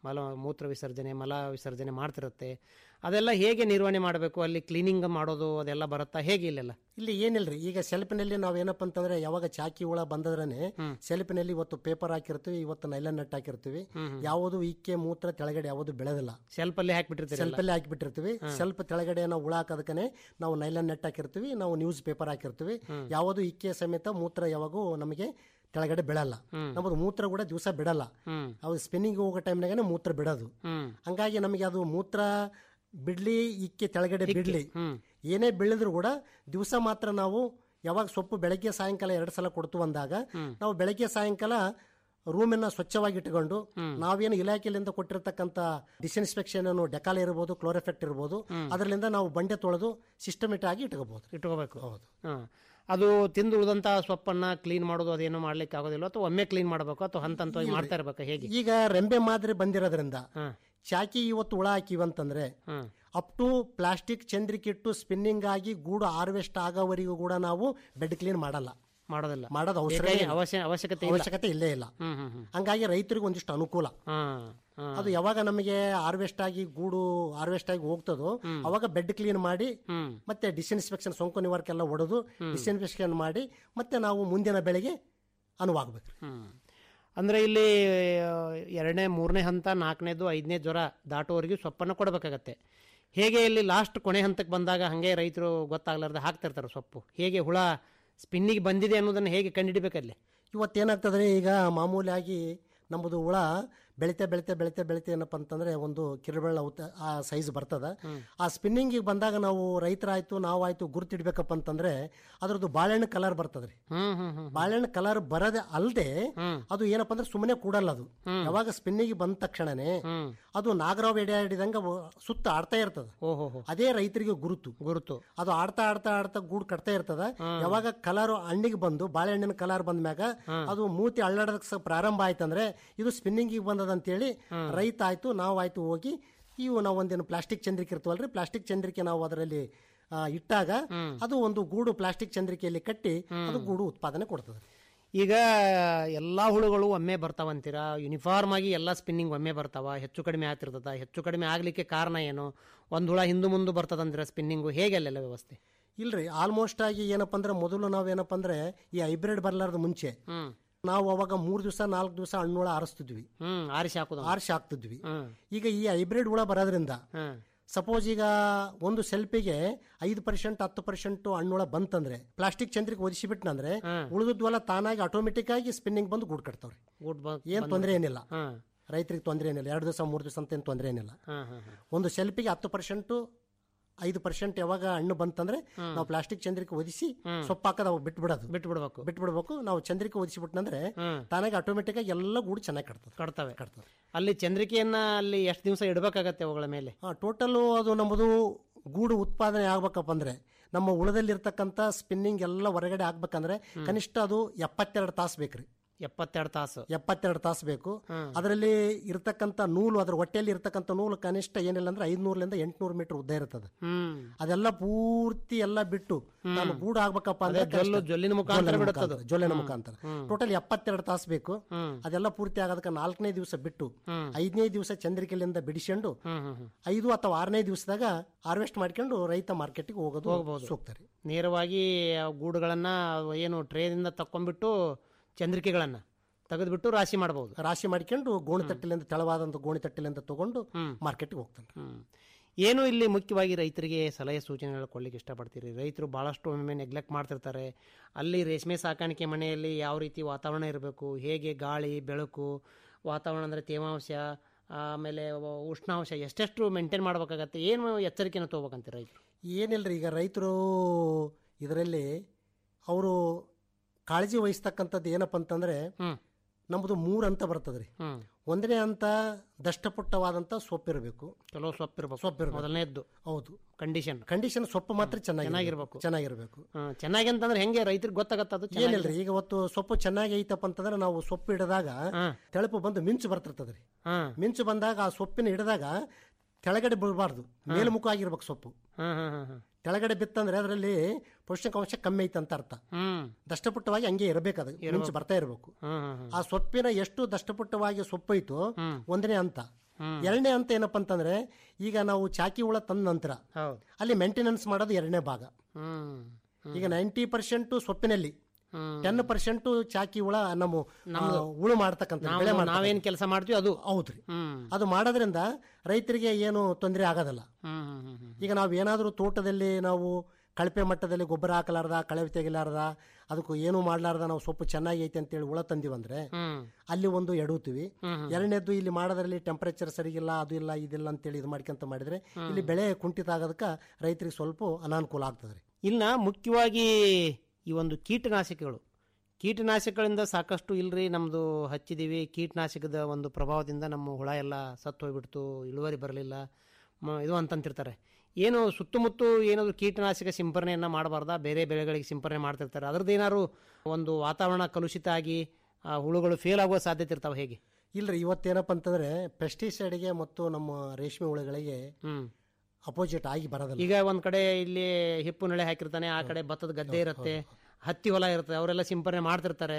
ಮಲ ಮೂತ್ರ ವಿಸರ್ಜನೆ ಮಲ ವಿಸರ್ಜನೆ ಮಾಡ್ತಿರುತ್ತೆ ಅದೆಲ್ಲ ಹೇಗೆ ನಿರ್ವಹಣೆ ಮಾಡಬೇಕು ಅಲ್ಲಿ ಕ್ಲೀನಿಂಗ್ ಮಾಡೋದು ಅದೆಲ್ಲ ಬರುತ್ತಾ ಹೇಗೆ ಇಲ್ಲೆಲ್ಲ ಇಲ್ಲಿ ಏನಿಲ್ರಿ ಈಗ ಸೆಲ್ಫಿನಲ್ಲಿ ನಾವ್ ಏನಪ್ಪ ಅಂತಂದ್ರೆ ಯಾವಾಗ ಚಾಕಿ ಹುಳ ಬಂದದ್ರನೆ ಸೆಲ್ಫಿನಲ್ಲಿ ಇವತ್ತು ಪೇಪರ್ ಹಾಕಿರ್ತೀವಿ ಇವತ್ತು ನೈಲನ್ ನೆಟ್ ಹಾಕಿರ್ತೀವಿ ಯಾವುದು ಇಕ್ಕೆ ಮೂತ್ರ ಕೆಳಗಡೆ ಯಾವುದು ಬೆಳೆದಿಲ್ಲ ಸೆಲ್ಫ್ ಅಲ್ಲಿ ಹಾಕಿಬಿಟ್ಟಿರ್ತೀರಿ ಸೆಲ್ಫ್ ಅಲ್ಲಿ ಹಾಕಿಬಿಟ್ಟಿರ್ತೀವಿ ಸ್ವಲ್ಪ ಕೆಳಗಡೆ ನಾವು ಹುಳ ಹಾಕೋದಕ್ಕೆ ನಾವು ನೈಲನ್ ನೆಟ್ ಹಾಕಿರ್ತೀವಿ ನಾವು ನ್ಯೂಸ್ ಪೇಪರ್ ಹಾಕಿರ್ತೀವಿ ಯಾವುದು ಇಕ್ಕೆ ಸಮೇತ ಮೂತ್ರ ಯಾವಾಗೂ ನಮಗೆ ಕೆಳಗಡೆ ಬಿಡಲ್ಲ ನಮ್ಮದು ಮೂತ್ರ ಕೂಡ ದಿವಸ ಬಿಡಲ್ಲ ಅವು ಸ್ಪಿನ್ನಿಂಗ್ ಹೋಗೋ ಟೈಮ್ನಾಗನೇ ಮೂತ್ರ ಬಿಡೋದು ಹಂಗಾಗಿ ನಮಗೆ ಅದು ಮೂತ್ರ ಬಿಡ್ಲಿ ಇಕ್ಕೆ ಕೆಳಗಡೆ ಬಿಡ್ಲಿ ಏನೇ ಬೆಳೆದ್ರು ಕೂಡ ದಿವಸ ಮಾತ್ರ ನಾವು ಯಾವಾಗ ಸೊಪ್ಪು ಬೆಳಗ್ಗೆ ಸಾಯಂಕಾಲ ಎರಡು ಸಲ ಕೊಡ್ತು ಅಂದಾಗ ನಾವು ಬೆಳಗ್ಗೆ ಸಾಯಂಕಾಲ ರೂಮನ್ನ ಸ್ವಚ್ಛವಾಗಿ ಇಟ್ಕೊಂಡು ನಾವೇನು ಇಲಾಖೆಯಿಂದ ಕೊಟ್ಟಿರ್ತಕ್ಕಂಥ ಡಿಸ್ಇನ್ಸ್ಪೆಕ್ಷನ್ ಡೆಕಾಲ್ ಇರ್ಬೋದು ಕ್ಲೋರೆಫೆಕ್ಟ್ ಇರ್ಬೋದು ಅದರಿಂದ ನಾವು ಬಂಡೆ ತೊಳೆದು ಸಿಸ್ಟಮೆಟಿಕ್ ಆಗಿ ಇಟ್ಕೋಬಹುದು ಇಟ್ಕೋಬೇಕು ಹೌದು ಹಾ. ಅದು ತಿಂದು ಉಳಿದಂತ ಸೊಪ್ಪನ್ನ ಕ್ಲೀನ್ ಮಾಡೋದು ಅದೇನು ಮಾಡ್ಲಿಕ್ಕೆ ಆಗೋದಿಲ್ಲ ಅಥವಾ ಒಮ್ಮೆ ಕ್ಲೀನ್ ಮಾಡಬೇಕು ಅಥವಾ ಹಂತ ಹಂತವಾಗಿ ಮಾಡ್ತಾ ಇರ್ಬೇಕಾ ಹೇಗೆ ಈಗ ರೆಂಬೆ ಮಾದರಿ ಬಂದಿರೋದ್ರಿಂದ ಚಾಕಿ ಇವತ್ತು ಹುಳ ಹಾಕಿವಂತಂದ್ರೆ ಅಪ್ ಟು ಪ್ಲಾಸ್ಟಿಕ್ ಚಂದ್ರಿಕಿಟ್ಟು ಸ್ಪಿನ್ನಿಂಗ್ ಆಗಿ ಗೂಡು ಹಾರ್ವೆಸ್ಟ್ ಆಗೋವರೆಗೂ ಕೂಡ ನಾವು ಬೆಡ್ ಕ್ಲೀನ್ ಮಾಡಲ್ಲ ಮಾಡೋದಿಲ್ಲ ಮಾಡೋದು ಅವಸರ ಬೇಕಾಗಿ ಅವಶ್ಯ ಅವಶ್ಯಕತೆ ಇಲ್ಲ. ಅವಶ್ಯಕತೆ ಇಲ್ಲೇ ಇಲ್ಲ ಹ್ಮ್ ಹ್ಮ್ ಹ್ಮ್ ಹಂಗಾಗಿ ರೈತರಿಗೆ ಒಂದಿಷ್ಟು ಅನುಕೂಲ ಹಾ, ಹಾ. ಅದು ಯಾವಾಗ ನಮಗೆ ಹಾರ್ವೆಸ್ಟ್ ಆಗಿ ಗೂಡು ಹಾರ್ವೆಸ್ಟ್ ಆಗಿ ಹೋಗ್ತದೋ ಅವಾಗ ಬೆಡ್ ಕ್ಲೀನ್ ಮಾಡಿ ಮತ್ತೆ ಡಿಸ್ಇನ್ಸ್ಪೆಕ್ಷನ್ ಸೋಂಕು ನಿವಾರಕ ಎಲ್ಲ ಹೊಡೆದು ಡಿಸ್ಇನ್ಫೆಕ್ಷನ್ ಮಾಡಿ ಮತ್ತೆ ನಾವು ಮುಂದಿನ ಬೆಳೆಗೆ ಅನುವಾಗಬೇಕು ಹ್ಮ್. ಅಂದ್ರೆ ಇಲ್ಲಿ ಆ, ಎರಡನೇ ಮೂರನೇ ಹಂತ ನಾಲ್ಕನೇದು ಐದನೇ ಜ್ವರ ದಾಟುವವರೆಗೂ ಸೊಪ್ಪನ್ನು ಕೊಡಬೇಕಾಗತ್ತೆ ಹೇಗೆ ಇಲ್ಲಿ ಲಾಸ್ಟ್ ಕೊನೆ ಹಂತಕ್ಕೆ ಬಂದಾಗ ಹಾಗೆ ರೈತರು ಗೊತ್ತಾಗ್ಲಾರ್ದೆ ಹಾಕ್ತಿರ್ತಾರೆ ಸೊಪ್ಪು ಹೇಗೆ ಹುಳ ಸ್ಪಿನ್ನಿಗೆ ಬಂದಿದೆ ಅನ್ನೋದನ್ನು ಹೇಗೆ ಕಂಡುಹಿಡಿಬೇಕಲ್ಲಿ ಇವತ್ತೇನಾಗ್ತದ್ರೆ ಈಗ ಮಾಮೂಲಿಯಾಗಿ ನಮ್ಮದು ಹುಳ ಬೆಳಿತೆ ಬೆಳಿತೆ ಬೆಳಿತೆ ಬೆಳಿತೆ ಏನಪ್ಪ ಅಂತಂದ್ರೆ ಒಂದು ಕಿರುಬೆಳ್ಳ ಔತ- ಆ ಸೈಜ್ ಬರ್ತದ ಆ ಸ್ಪಿನ್ನಿಂಗ್ ಬಂದಾಗ ನಾವು ರೈತರಾಯ್ತು ನಾವಾಯ್ತು ಗುರುತಿಡ್ಬೇಕಪ್ಪ ಅಂತಂದ್ರೆ ಅದ್ರದ್ದು ಬಾಳೆಹಣ್ಣು ಕಲರ್ ಬರ್ತದ್ರಿ ಹ್ಮ್ ಹ್ಮ್ ಹ್ಮ್ ಬಾಳೆಹಣ್ಣು ಕಲರ್ ಬರದೆ ಅಲ್ಲದೆ ಅದು ಏನಪ್ಪ ಅಂದ್ರೆ ಸುಮ್ಮನೆ ಕೂಡಲ್ಲ ಅದು ಯಾವಾಗ ಸ್ಪಿನ್ನಿಗೆ ಬಂದ ತಕ್ಷಣನೇ ಅದು ನಾಗರಾವ್ ಎಡೆ ಹಿಡಿದಂಗ ಸುತ್ತ ಆಡ್ತಾ ಇರ್ತದ ಓಹೋ ಅದೇ ರೈತರಿಗೆ ಗುರುತು ಗುರುತು ಅದು ಆಡ್ತಾ ಆಡ್ತಾ ಆಡ್ತಾ ಗೂಡು ಕಟ್ತಾ ಇರ್ತದ ಯಾವಾಗ ಕಲರ್ ಹಣ್ಣಿಗೆ ಬಂದು ಬಾಳೆಹಣ್ಣಿನ ಕಲರ್ ಬಂದ ಮ್ಯಾಗ ಅದು ಮೂತಿ ಅಳ್ಳಾಡೋದಕ್ಕೆ ಸ- ಪ್ರಾರಂಭ ಆಯ್ತಂದ್ರೆ ಇದು ಸ್ಪಿನ್ನಿಂಗ್ ಬಂದದ ಅಂತೇಳಿ ರೈತ ಆಯ್ತು ನಾವು ಆಯ್ತು ಹೋಗಿ ಇವು ನಾವು ಒಂದೇನು ಪ್ಲಾಸ್ಟಿಕ್ ಚಂದ್ರಿಕೆ ಇರ್ತವಲ್ರಿ ಪ್ಲಾಸ್ಟಿಕ್ ಚಂದ್ರಿಕೆ ನಾವು ಅದರಲ್ಲಿ ಆ, ಇಟ್ಟಾಗ ಅದು ಒಂದು ಗೂಡು ಪ್ಲಾಸ್ಟಿಕ್ ಚಂದ್ರಿಕೆಯಲ್ಲಿ ಕಟ್ಟಿ ಅದು ಗೂಡು ಉತ್ಪಾದನೆ ಕೊಡ್ತದೆ ಈಗ ಎಲ್ಲಾ ಹುಳುಗಳು ಒಮ್ಮೆ ಬರ್ತಾವಂತೀರಾ ಯೂನಿಫಾರ್ಮ್ ಆಗಿ ಎಲ್ಲ ಸ್ಪಿನ್ನಿಂಗ್ ಒಮ್ಮೆ ಬರ್ತಾವ ಹೆಚ್ಚು ಕಡಿಮೆ ಆಗ್ತಿರ್ತದ ಹೆಚ್ಚು ಕಡಿಮೆ ಆಗ್ಲಿಕ್ಕೆ ಕಾರಣ ಏನು ಒಂದ್ ಹುಳ ಹಿಂದು ಮುಂದೆ ಬರ್ತದಂದ್ರೆ ಸ್ಪಿನ್ನಿಂಗು ಹೇಗೆ ಅಲ್ಲೆಲ್ಲ ವ್ಯವಸ್ಥೆ ಇಲ್ರಿ ಆಲ್ಮೋಸ್ಟ್ ಆಗಿ ಏನಪ್ಪ ಅಂದ್ರೆ ಮೊದಲು ನಾವೇನಪ್ಪ ಅಂದ್ರೆ ಈ ಹೈಬ್ರಿಡ್ ಬರ್ಲಾರ್ದ ಮುಂಚೆ ನಾವು ಅವಾಗ ಮೂರ್ ದಿವಸ ನಾಲ್ಕು ದಿವಸ ಹಣ್ಣುಳ ಆರಿಸ್ತಿದ್ವಿ ಹ್ಮ್ ಆರಿಸಿ ಹಾಕುದು ಆರಿಸಿ ಹಾಕ್ತಿದ್ವಿ ಈಗ ಈ ಹೈಬ್ರಿಡ್ ಹುಳ ಬರೋದ್ರಿಂದ ಸಪೋಸ್ ಈಗ ಒಂದು ಸೆಲ್ಫಿಗೆ ಐದು ಪರ್ಸೆಂಟ್ ಹತ್ತು ಪರ್ಸೆಂಟ್ ಹಣ್ಣುಳ ಬಂತಂದ್ರೆ ಪ್ಲಾಸ್ಟಿಕ್ ಚಂದ್ರಿಗೆ ಒದಿಸಿಬಿಟ್ನಂದ್ರೆ ಉಳಿದದ್ವಲ್ಲ ತಾನಾಗಿ ಆಟೋಮೆಟಿಕ್ ಆಗಿ ಸ್ಪಿನ್ನಿಂಗ್ ಬಂದು ಗೂಡ್ ಕಟ್ತಾವ್ರಿ ಗೂಡ್ ಬ- ಏನ್ ಬಂದು- ತೊಂದರೆ ಏನಿಲ್ಲ ಹಾ. ರೈತರಿಗೆ ತೊಂದರೆ ಏನಿಲ್ಲ ಎರಡು ದಿವಸ ಮೂರು ದಿವಸ ಅಂತ ಏನು ತೊಂದರೆ ಏನಿಲ್ಲ ಹಾ, ಹಾ, ಹಾ. ಒಂದು ಸೆಲ್ಫಿಗೆ ಹತ್ತು ಪರ್ಸೆಂಟ್ ಐದು ಪರ್ಸೆಂಟ್ ಯಾವಾಗ ಹಣ್ಣು ಬಂತಂದ್ರೆ ನಾವು ಪ್ಲಾಸ್ಟಿಕ್ ಚಂದ್ರಿಕೆ ಒದಿಸಿ ಸೊಪ್ಪು ಹಾಕದ ಅವಾಗ ಬಿಟ್ಬಿಡೋದು ಬಿಟ್ಬಿಡ್ಬೇಕು ಬಿಟ್ಬಿಡ್ಬೇಕು ನಾವು ಚಂದ್ರಿಕೆ ಒದಿಸಿಬಿಟ್ನಂದ್ರೆ ತಾನಾಗಿ ಆಟೋಮೆಟಿಕ್ ಆಗಿ ಎಲ್ಲ ಗೂಡು ಚೆನ್ನಾಗಿ ಕಟ್ತದೆ ಕಟ್ತವೆ ಕಟ್ತದೆ ಅಲ್ಲಿ ಚಂದ್ರಿಕೆಯನ್ನ ಅಲ್ಲಿ ಎಷ್ಟು ದಿವಸ ಇಡಬೇಕಾಗತ್ತೆ ಅವುಗಳ ಮೇಲೆ ಟೋಟಲ್ ಅದು ನಮ್ಮದು ಗೂಡು ಉತ್ಪಾದನೆ ಆಗ್ಬೇಕಪ್ಪ ಅಂದ್ರೆ ನಮ್ಮ ಉಳದಲ್ಲಿರ್ತಕ್ಕಂಥ ಸ್ಪಿನ್ನಿಂಗ್ ಎಲ್ಲ ಹೊರಗಡೆ ಆಗ್ಬೇಕಂದ್ರೆ ಕನಿಷ್ಠ ಅದು ಎಪ್ಪತ್ತೆರಡು ತಾಸು ಬೇಕ್ರಿ ಎಪ್ಪತ್ತೆರಡು ತಾಸು ಎಪ್ಪತ್ತೆರಡು ತಾಸು ಬೇಕು ಅದರಲ್ಲಿ ಇರ್ತಕ್ಕಂಥ ನೂಲು ಅದ್ರ ಹೊಟ್ಟೆಯಲ್ಲಿ ಇರ್ತಕ್ಕಂಥ ನೂಲು ಕನಿಷ್ಠ ಏನಿಲ್ಲ ಅಂದ್ರೆ ಐದ್ನೂರ್ಲಿಂದ ಎಂಟ್ನೂರು ಮೀಟರ್ ಉದ್ದ ಇರ್ತದೆ ಹ್ಮ್ ಅದೆಲ್ಲ ಪೂರ್ತಿ ಎಲ್ಲ ಬಿಟ್ಟು ನಾನು ಗೂಡು ಆಗ್ಬೇಕಪ್ಪ ಅಂದ್ರೆ ಅದೇ ಜೊಲ್ಲು- ಕನಿಷ್ಠ- ಜೊಲ್ಲಿನ ಮುಖಾಂತರ ಜೊಲ್ಲಿನ ಬಿಡುತ್ತದು. ಮುಖಾಂತರ, ಜೊಲ್ಲಿನ ಮುಖಾಂತರ ಟೋಟಲ್ ಎಪ್ಪತ್ತೆರಡು ತಾಸು ಬೇಕು ಅದೆಲ್ಲ ಪೂರ್ತಿ ಆಗೋದಕ್ಕೆ ನಾಲ್ಕನೇ ದಿವಸ ಬಿಟ್ಟು ಐದನೇ ದಿವಸ ಚಂದ್ರಿಕೆಲಿಂದ ಬಿಡಿಸ್ಕೊಂಡು ಐದು ಅಥವಾ ಆರನೇ ದಿವಸದಾಗ ಹಾರ್ವೆಸ್ಟ್ ಮಾಡ್ಕೊಂಡು ರೈತ ಮಾರ್ಕೆಟ್ಗೆ ಹೋಗೋದು ಹೋಗ್ಬೋದು. ಸೂಕ್ತ ರೀ ನೇರವಾಗಿ ಆ ಗೂಡುಗಳನ್ನ ಏನು ಟ್ರೇದಿಂದ ತಕ್ಕೊಂಡ್ಬಿಟ್ಟು ಚಂದ್ರಿಕೆಗಳನ್ನ ತೆಗೆದ್ಬಿಟ್ಟು ರಾಶಿ ಮಾಡಬಹುದು ರಾಶಿ ಮಾಡ್ಕೊಂಡು ಗೋಣಿ ತಟ್ಟಿಲಿಂದ ತೆಳವಾದಂತ ಗೋಣಿ ತಟ್ಟಿಲಿಂದ ತಗೊಂಡು ಮಾರ್ಕೆಟ್ಗೆ ಹೋಗ್ತಾನೆ ಏನು ಇಲ್ಲಿ ಮುಖ್ಯವಾಗಿ ರೈತರಿಗೆ ಸಲಹೆ ಸೂಚನೆಗಳು ಕೊಡ್ಲಿಕ್ಕೆ ಇಷ್ಟಪಡ್ತೀರಿ ರೈತರು ಭಾಳಷ್ಟು ಒಮ್ಮೆ ನೆಗ್ಲೆಕ್ಟ್ ಮಾಡ್ತಿರ್ತಾರೆ ಅಲ್ಲಿ ರೇಷ್ಮೆ ಸಾಕಾಣಿಕೆ ಮನೆಯಲ್ಲಿ ಯಾವ ರೀತಿ ವಾತಾವರಣ ಇರಬೇಕು ಹೇಗೆ ಗಾಳಿ ಬೆಳಕು ವಾತಾವರಣ ಅಂದರೆ ತೇವಾಂಶ ಆಮೇಲೆ ವ- ಉಷ್ಣಾಂಶ ಎಷ್ಟೆಷ್ಟು ಮೇಂಟೈನ್ ಮಾಡ್ಬೇಕಾಗತ್ತೆ ಏನು ಎಚ್ಚರಿಕೆನ ತಗೋಬೇಕಂತ ರೈತರು ಏನಿಲ್ರಿ ಈಗ ರೈತರು ಇದರಲ್ಲಿ ಅವರು ಕಾಳಜಿ ವಹಿಸ್ತಕ್ಕಂಥದ್ದು ಏನಪ್ಪ ಅಂತಂದ್ರೆ ನಮ್ಮದು ಮೂರು ಹಂತ ಬರ್ತದ್ರಿ ಒಂದನೇ ಹಂತ ದಷ್ಟಪುಟ್ಟವಾದಂತ ಸೊಪ್ಪಿರಬೇಕು ಚಲೋ ಸೊಪ್ಪು ಇರ್ಬೇಕು ಸೊಪ್ಪು ಮೊದಲನೇದ್ದು ಹೌದು ಕಂಡೀಷನ್ ಕಂಡೀಷನ್ ಸೊಪ್ಪು ಮಾತ್ರ ಚೆನ್ನಾಗಿ ಚೆನ್ನಾಗಿರ್ಬೇಕು. ಚೆನ್ನಾಗಿರ್ಬೇಕು ಚೆನ್ನಾಗಿ ಅಂತಂದ್ರೆ ಹೆಂಗೆ ರೈತರಿಗೆ ಗೊತ್ತಾಗತ್ತೆ ಅದು ಚೆನ್ನಾಗಿ- ಏನಿಲ್ರಿ ಈಗ ಅವತ್ತು ಸೊಪ್ಪು ಚೆನ್ನಾಗಿ ಐತಪ್ಪ ಅಂತಂದ್ರೆ ನಾವು ಸೊಪ್ಪು ಹಿಡಿದಾಗ ತೆಳಪು ಬಂದು ಮಿಂಚು ಬರ್ತಿರ್ತದ್ರಿ ಹಾ. ಮಿಂಚು ಬಂದಾಗ ಆ ಸೊಪ್ಪಿನ ಹಿಡಿದಾಗ ಕೆಳಗಡೆ ಬೀಳಬಾರ್ದು ಮೇಲ್ಮುಖ ಆಗಿರ್ಬೇಕು ಸೊಪ್ಪು ಹಾ ಹಾ ಹಾ ಹಾ ಕೆಳಗಡೆ ಬಿತ್ತಂದ್ರೆ ಅದರಲ್ಲಿ ಪೌಷ್ಟಿಕಾಂಶ ಕಮ್ಮಿ ಐತೆ ಅಂತ ಅರ್ಥ ಹ್ಮ್ ದಷ್ಟಪುಟ್ಟವಾಗಿ ಹಂಗೆ ಇರಬೇಕು ಅದು ಮಿಂಚು ಬರ್ತಾ ಇರಬೇಕು ಹ್ಮ್ ಹ್ಮ್ ಹ್ಮ್ ಆ ಸೊಪ್ಪಿನ ಎಷ್ಟು ದಷ್ಟಪುಟ್ಟವಾಗಿ ಸೊಪ್ಪು ಐತೋ ಒಂದನೇ ಹಂತ ಎರಡನೇ ಹಂತ ಏನಪ್ಪ ಅಂತಂದ್ರೆ ಈಗ ನಾವು ಚಾಕಿ ಹುಳ ತಂದ ನಂತರ ಹೌದು ಅಲ್ಲಿ ಮೇಂಟೆನೆನ್ಸ್ ಮಾಡೋದು ಎರಡನೇ ಭಾಗ ಹ್ಮ್ ಈಗ ನೈಂಟಿ ಪರ್ಸೆಂಟ್ ಸೊಪ್ಪಿನಲ್ಲಿ ಹ್ಮ್. ಟೆನ್ ಪರ್ಸೆಂಟ್ ಚಾಕಿ ಹುಳ ನಮ್ಮ ನಮ್ದು. ಆ, ಹುಳು ಮಾಡ್ತಕ್ಕಂಥ ನಾವು- ಬೆಳೆ ಮಾಡ್ತಕ್ಕಂಥ. ನಾವೇನ್ ಕೆಲಸ ಮಾಡ್ತೀವಿ ಅದು ಹೌದ್ರಿ ಹ್ಮ್ ಅದು ಮಾಡೋದ್ರಿಂದ ರೈತರಿಗೆ ಏನು ತೊಂದರೆ ಆಗೋದಿಲ್ಲ ಹ್ಮ್ ಹ್ಮ್ ಹ್ಮ್ ಹ್ಮ್ ಈಗ ನಾವು ಏನಾದರೂ ತೋಟದಲ್ಲಿ ನಾವು ಕಳಪೆ ಮಟ್ಟದಲ್ಲಿ ಗೊಬ್ಬರ ಹಾಕಲಾರ್ದ ಕಳೆ ತೆಗಿಲಾರ್ದ ಅದಕ್ಕೂ ಏನು ಮಾಡ್ಲಾರ್ದ ನಾವು ಸೊಪ್ಪು ಚೆನ್ನಾಗಿ ಐತೆ ಅಂತೇಳಿ ಹುಳ ತಂದಿವಂದ್ರೆ ಹ್ಮ್ ಅಲ್ಲಿ ಒಂದು ಎಡುತ್ತೀವಿ ಹ್ಮ್ ಹ್ಮ್. ಎರಡನೇದ್ದು ಇಲ್ಲಿ ಮಾಡೋದ್ರಲ್ಲಿ ಟೆಂಪರೇಚರ್ ಸರಿಗಿಲ್ಲ ಅದು ಇಲ್ಲ ಇದಿಲ್ಲ ಅಂತೇಳಿ ಇದು ಮಾಡ್ಕೊಂತ ಮಾಡಿದ್ರೆ ಇಲ್ಲಿ ಬೆಳೆ ಕುಂಠಿತ ಆಗೋದಕ್ಕೆ ರೈತರಿಗೆ ಸ್ವಲ್ಪ ಅನಾನುಕೂಲ ಆಗ್ತದೆ ರೀ ಇನ್ನ ಮುಖ್ಯವಾಗಿ ಈ ಒಂದು ಕೀಟನಾಶಕಗಳು ಕೀಟನಾಶಕಗಳಿಂದ ಸಾಕಷ್ಟು ಇಲ್ರಿ ನಮ್ದು ಹಚ್ಚಿದೀವಿ ಕೀಟನಾಶಕದ ಒಂದು ಪ್ರಭಾವದಿಂದ ನಮ್ಮ ಹುಳ ಎಲ್ಲ ಸತ್ತು ಹೋಗ್ಬಿಡ್ತು ಇಳುವರಿ ಬರಲಿಲ್ಲ ಇದು ಅಂತಂತಿರ್ತಾರೆ ಏನು ಸುತ್ತಮುತ್ತ ಏನಾದ್ರು ಕೀಟನಾಶಕ ಸಿಂಪರಣೆಯನ್ನ ಮಾಡಬಾರ್ದಾ ಬೇರೆ ಬೆಳೆಗಳಿಗೆ ಸಿಂಪರಣೆ ಮಾಡ್ತಿರ್ತಾರೆ ಅದ್ರದ್ದು ಏನಾದ್ರು ಒಂದು ವಾತಾವರಣ ಕಲುಷಿತ ಆಗಿ ಆ ಹುಳುಗಳು ಫೇಲ್ ಆಗುವ ಸಾಧ್ಯತೆ ಇರ್ತಾವೆ ಹೇಗೆ ಇಲ್ರಿ ಇವತ್ತೇನಪ್ಪ ಅಂತಂದ್ರೆ ಪೆಸ್ಟಿಸೈಡ್ಗೆ ಮತ್ತು ನಮ್ಮ ರೇಷ್ಮೆ ಹುಳುಗಳಿಗೆ ಹ್ಮ್ ಅಪೋಸಿಟ್ ಆಗಿ ಬರೋದಿಲ್ಲ ಈಗ ಒಂದ್ ಕಡೆ ಇಲ್ಲಿ ಹಿಪ್ಪು ನೆಳೆ ಹಾಕಿರ್ತಾನೆ ಆ ಕಡೆ ಭತ್ತದ ಗದ್ದೆ ಇರುತ್ತೆ ಹತ್ತಿ ಹೊಲ ಇರುತ್ತೆ ಅವರೆಲ್ಲ ಸಿಂಪರಣೆ ಮಾಡ್ತಿರ್ತಾರೆ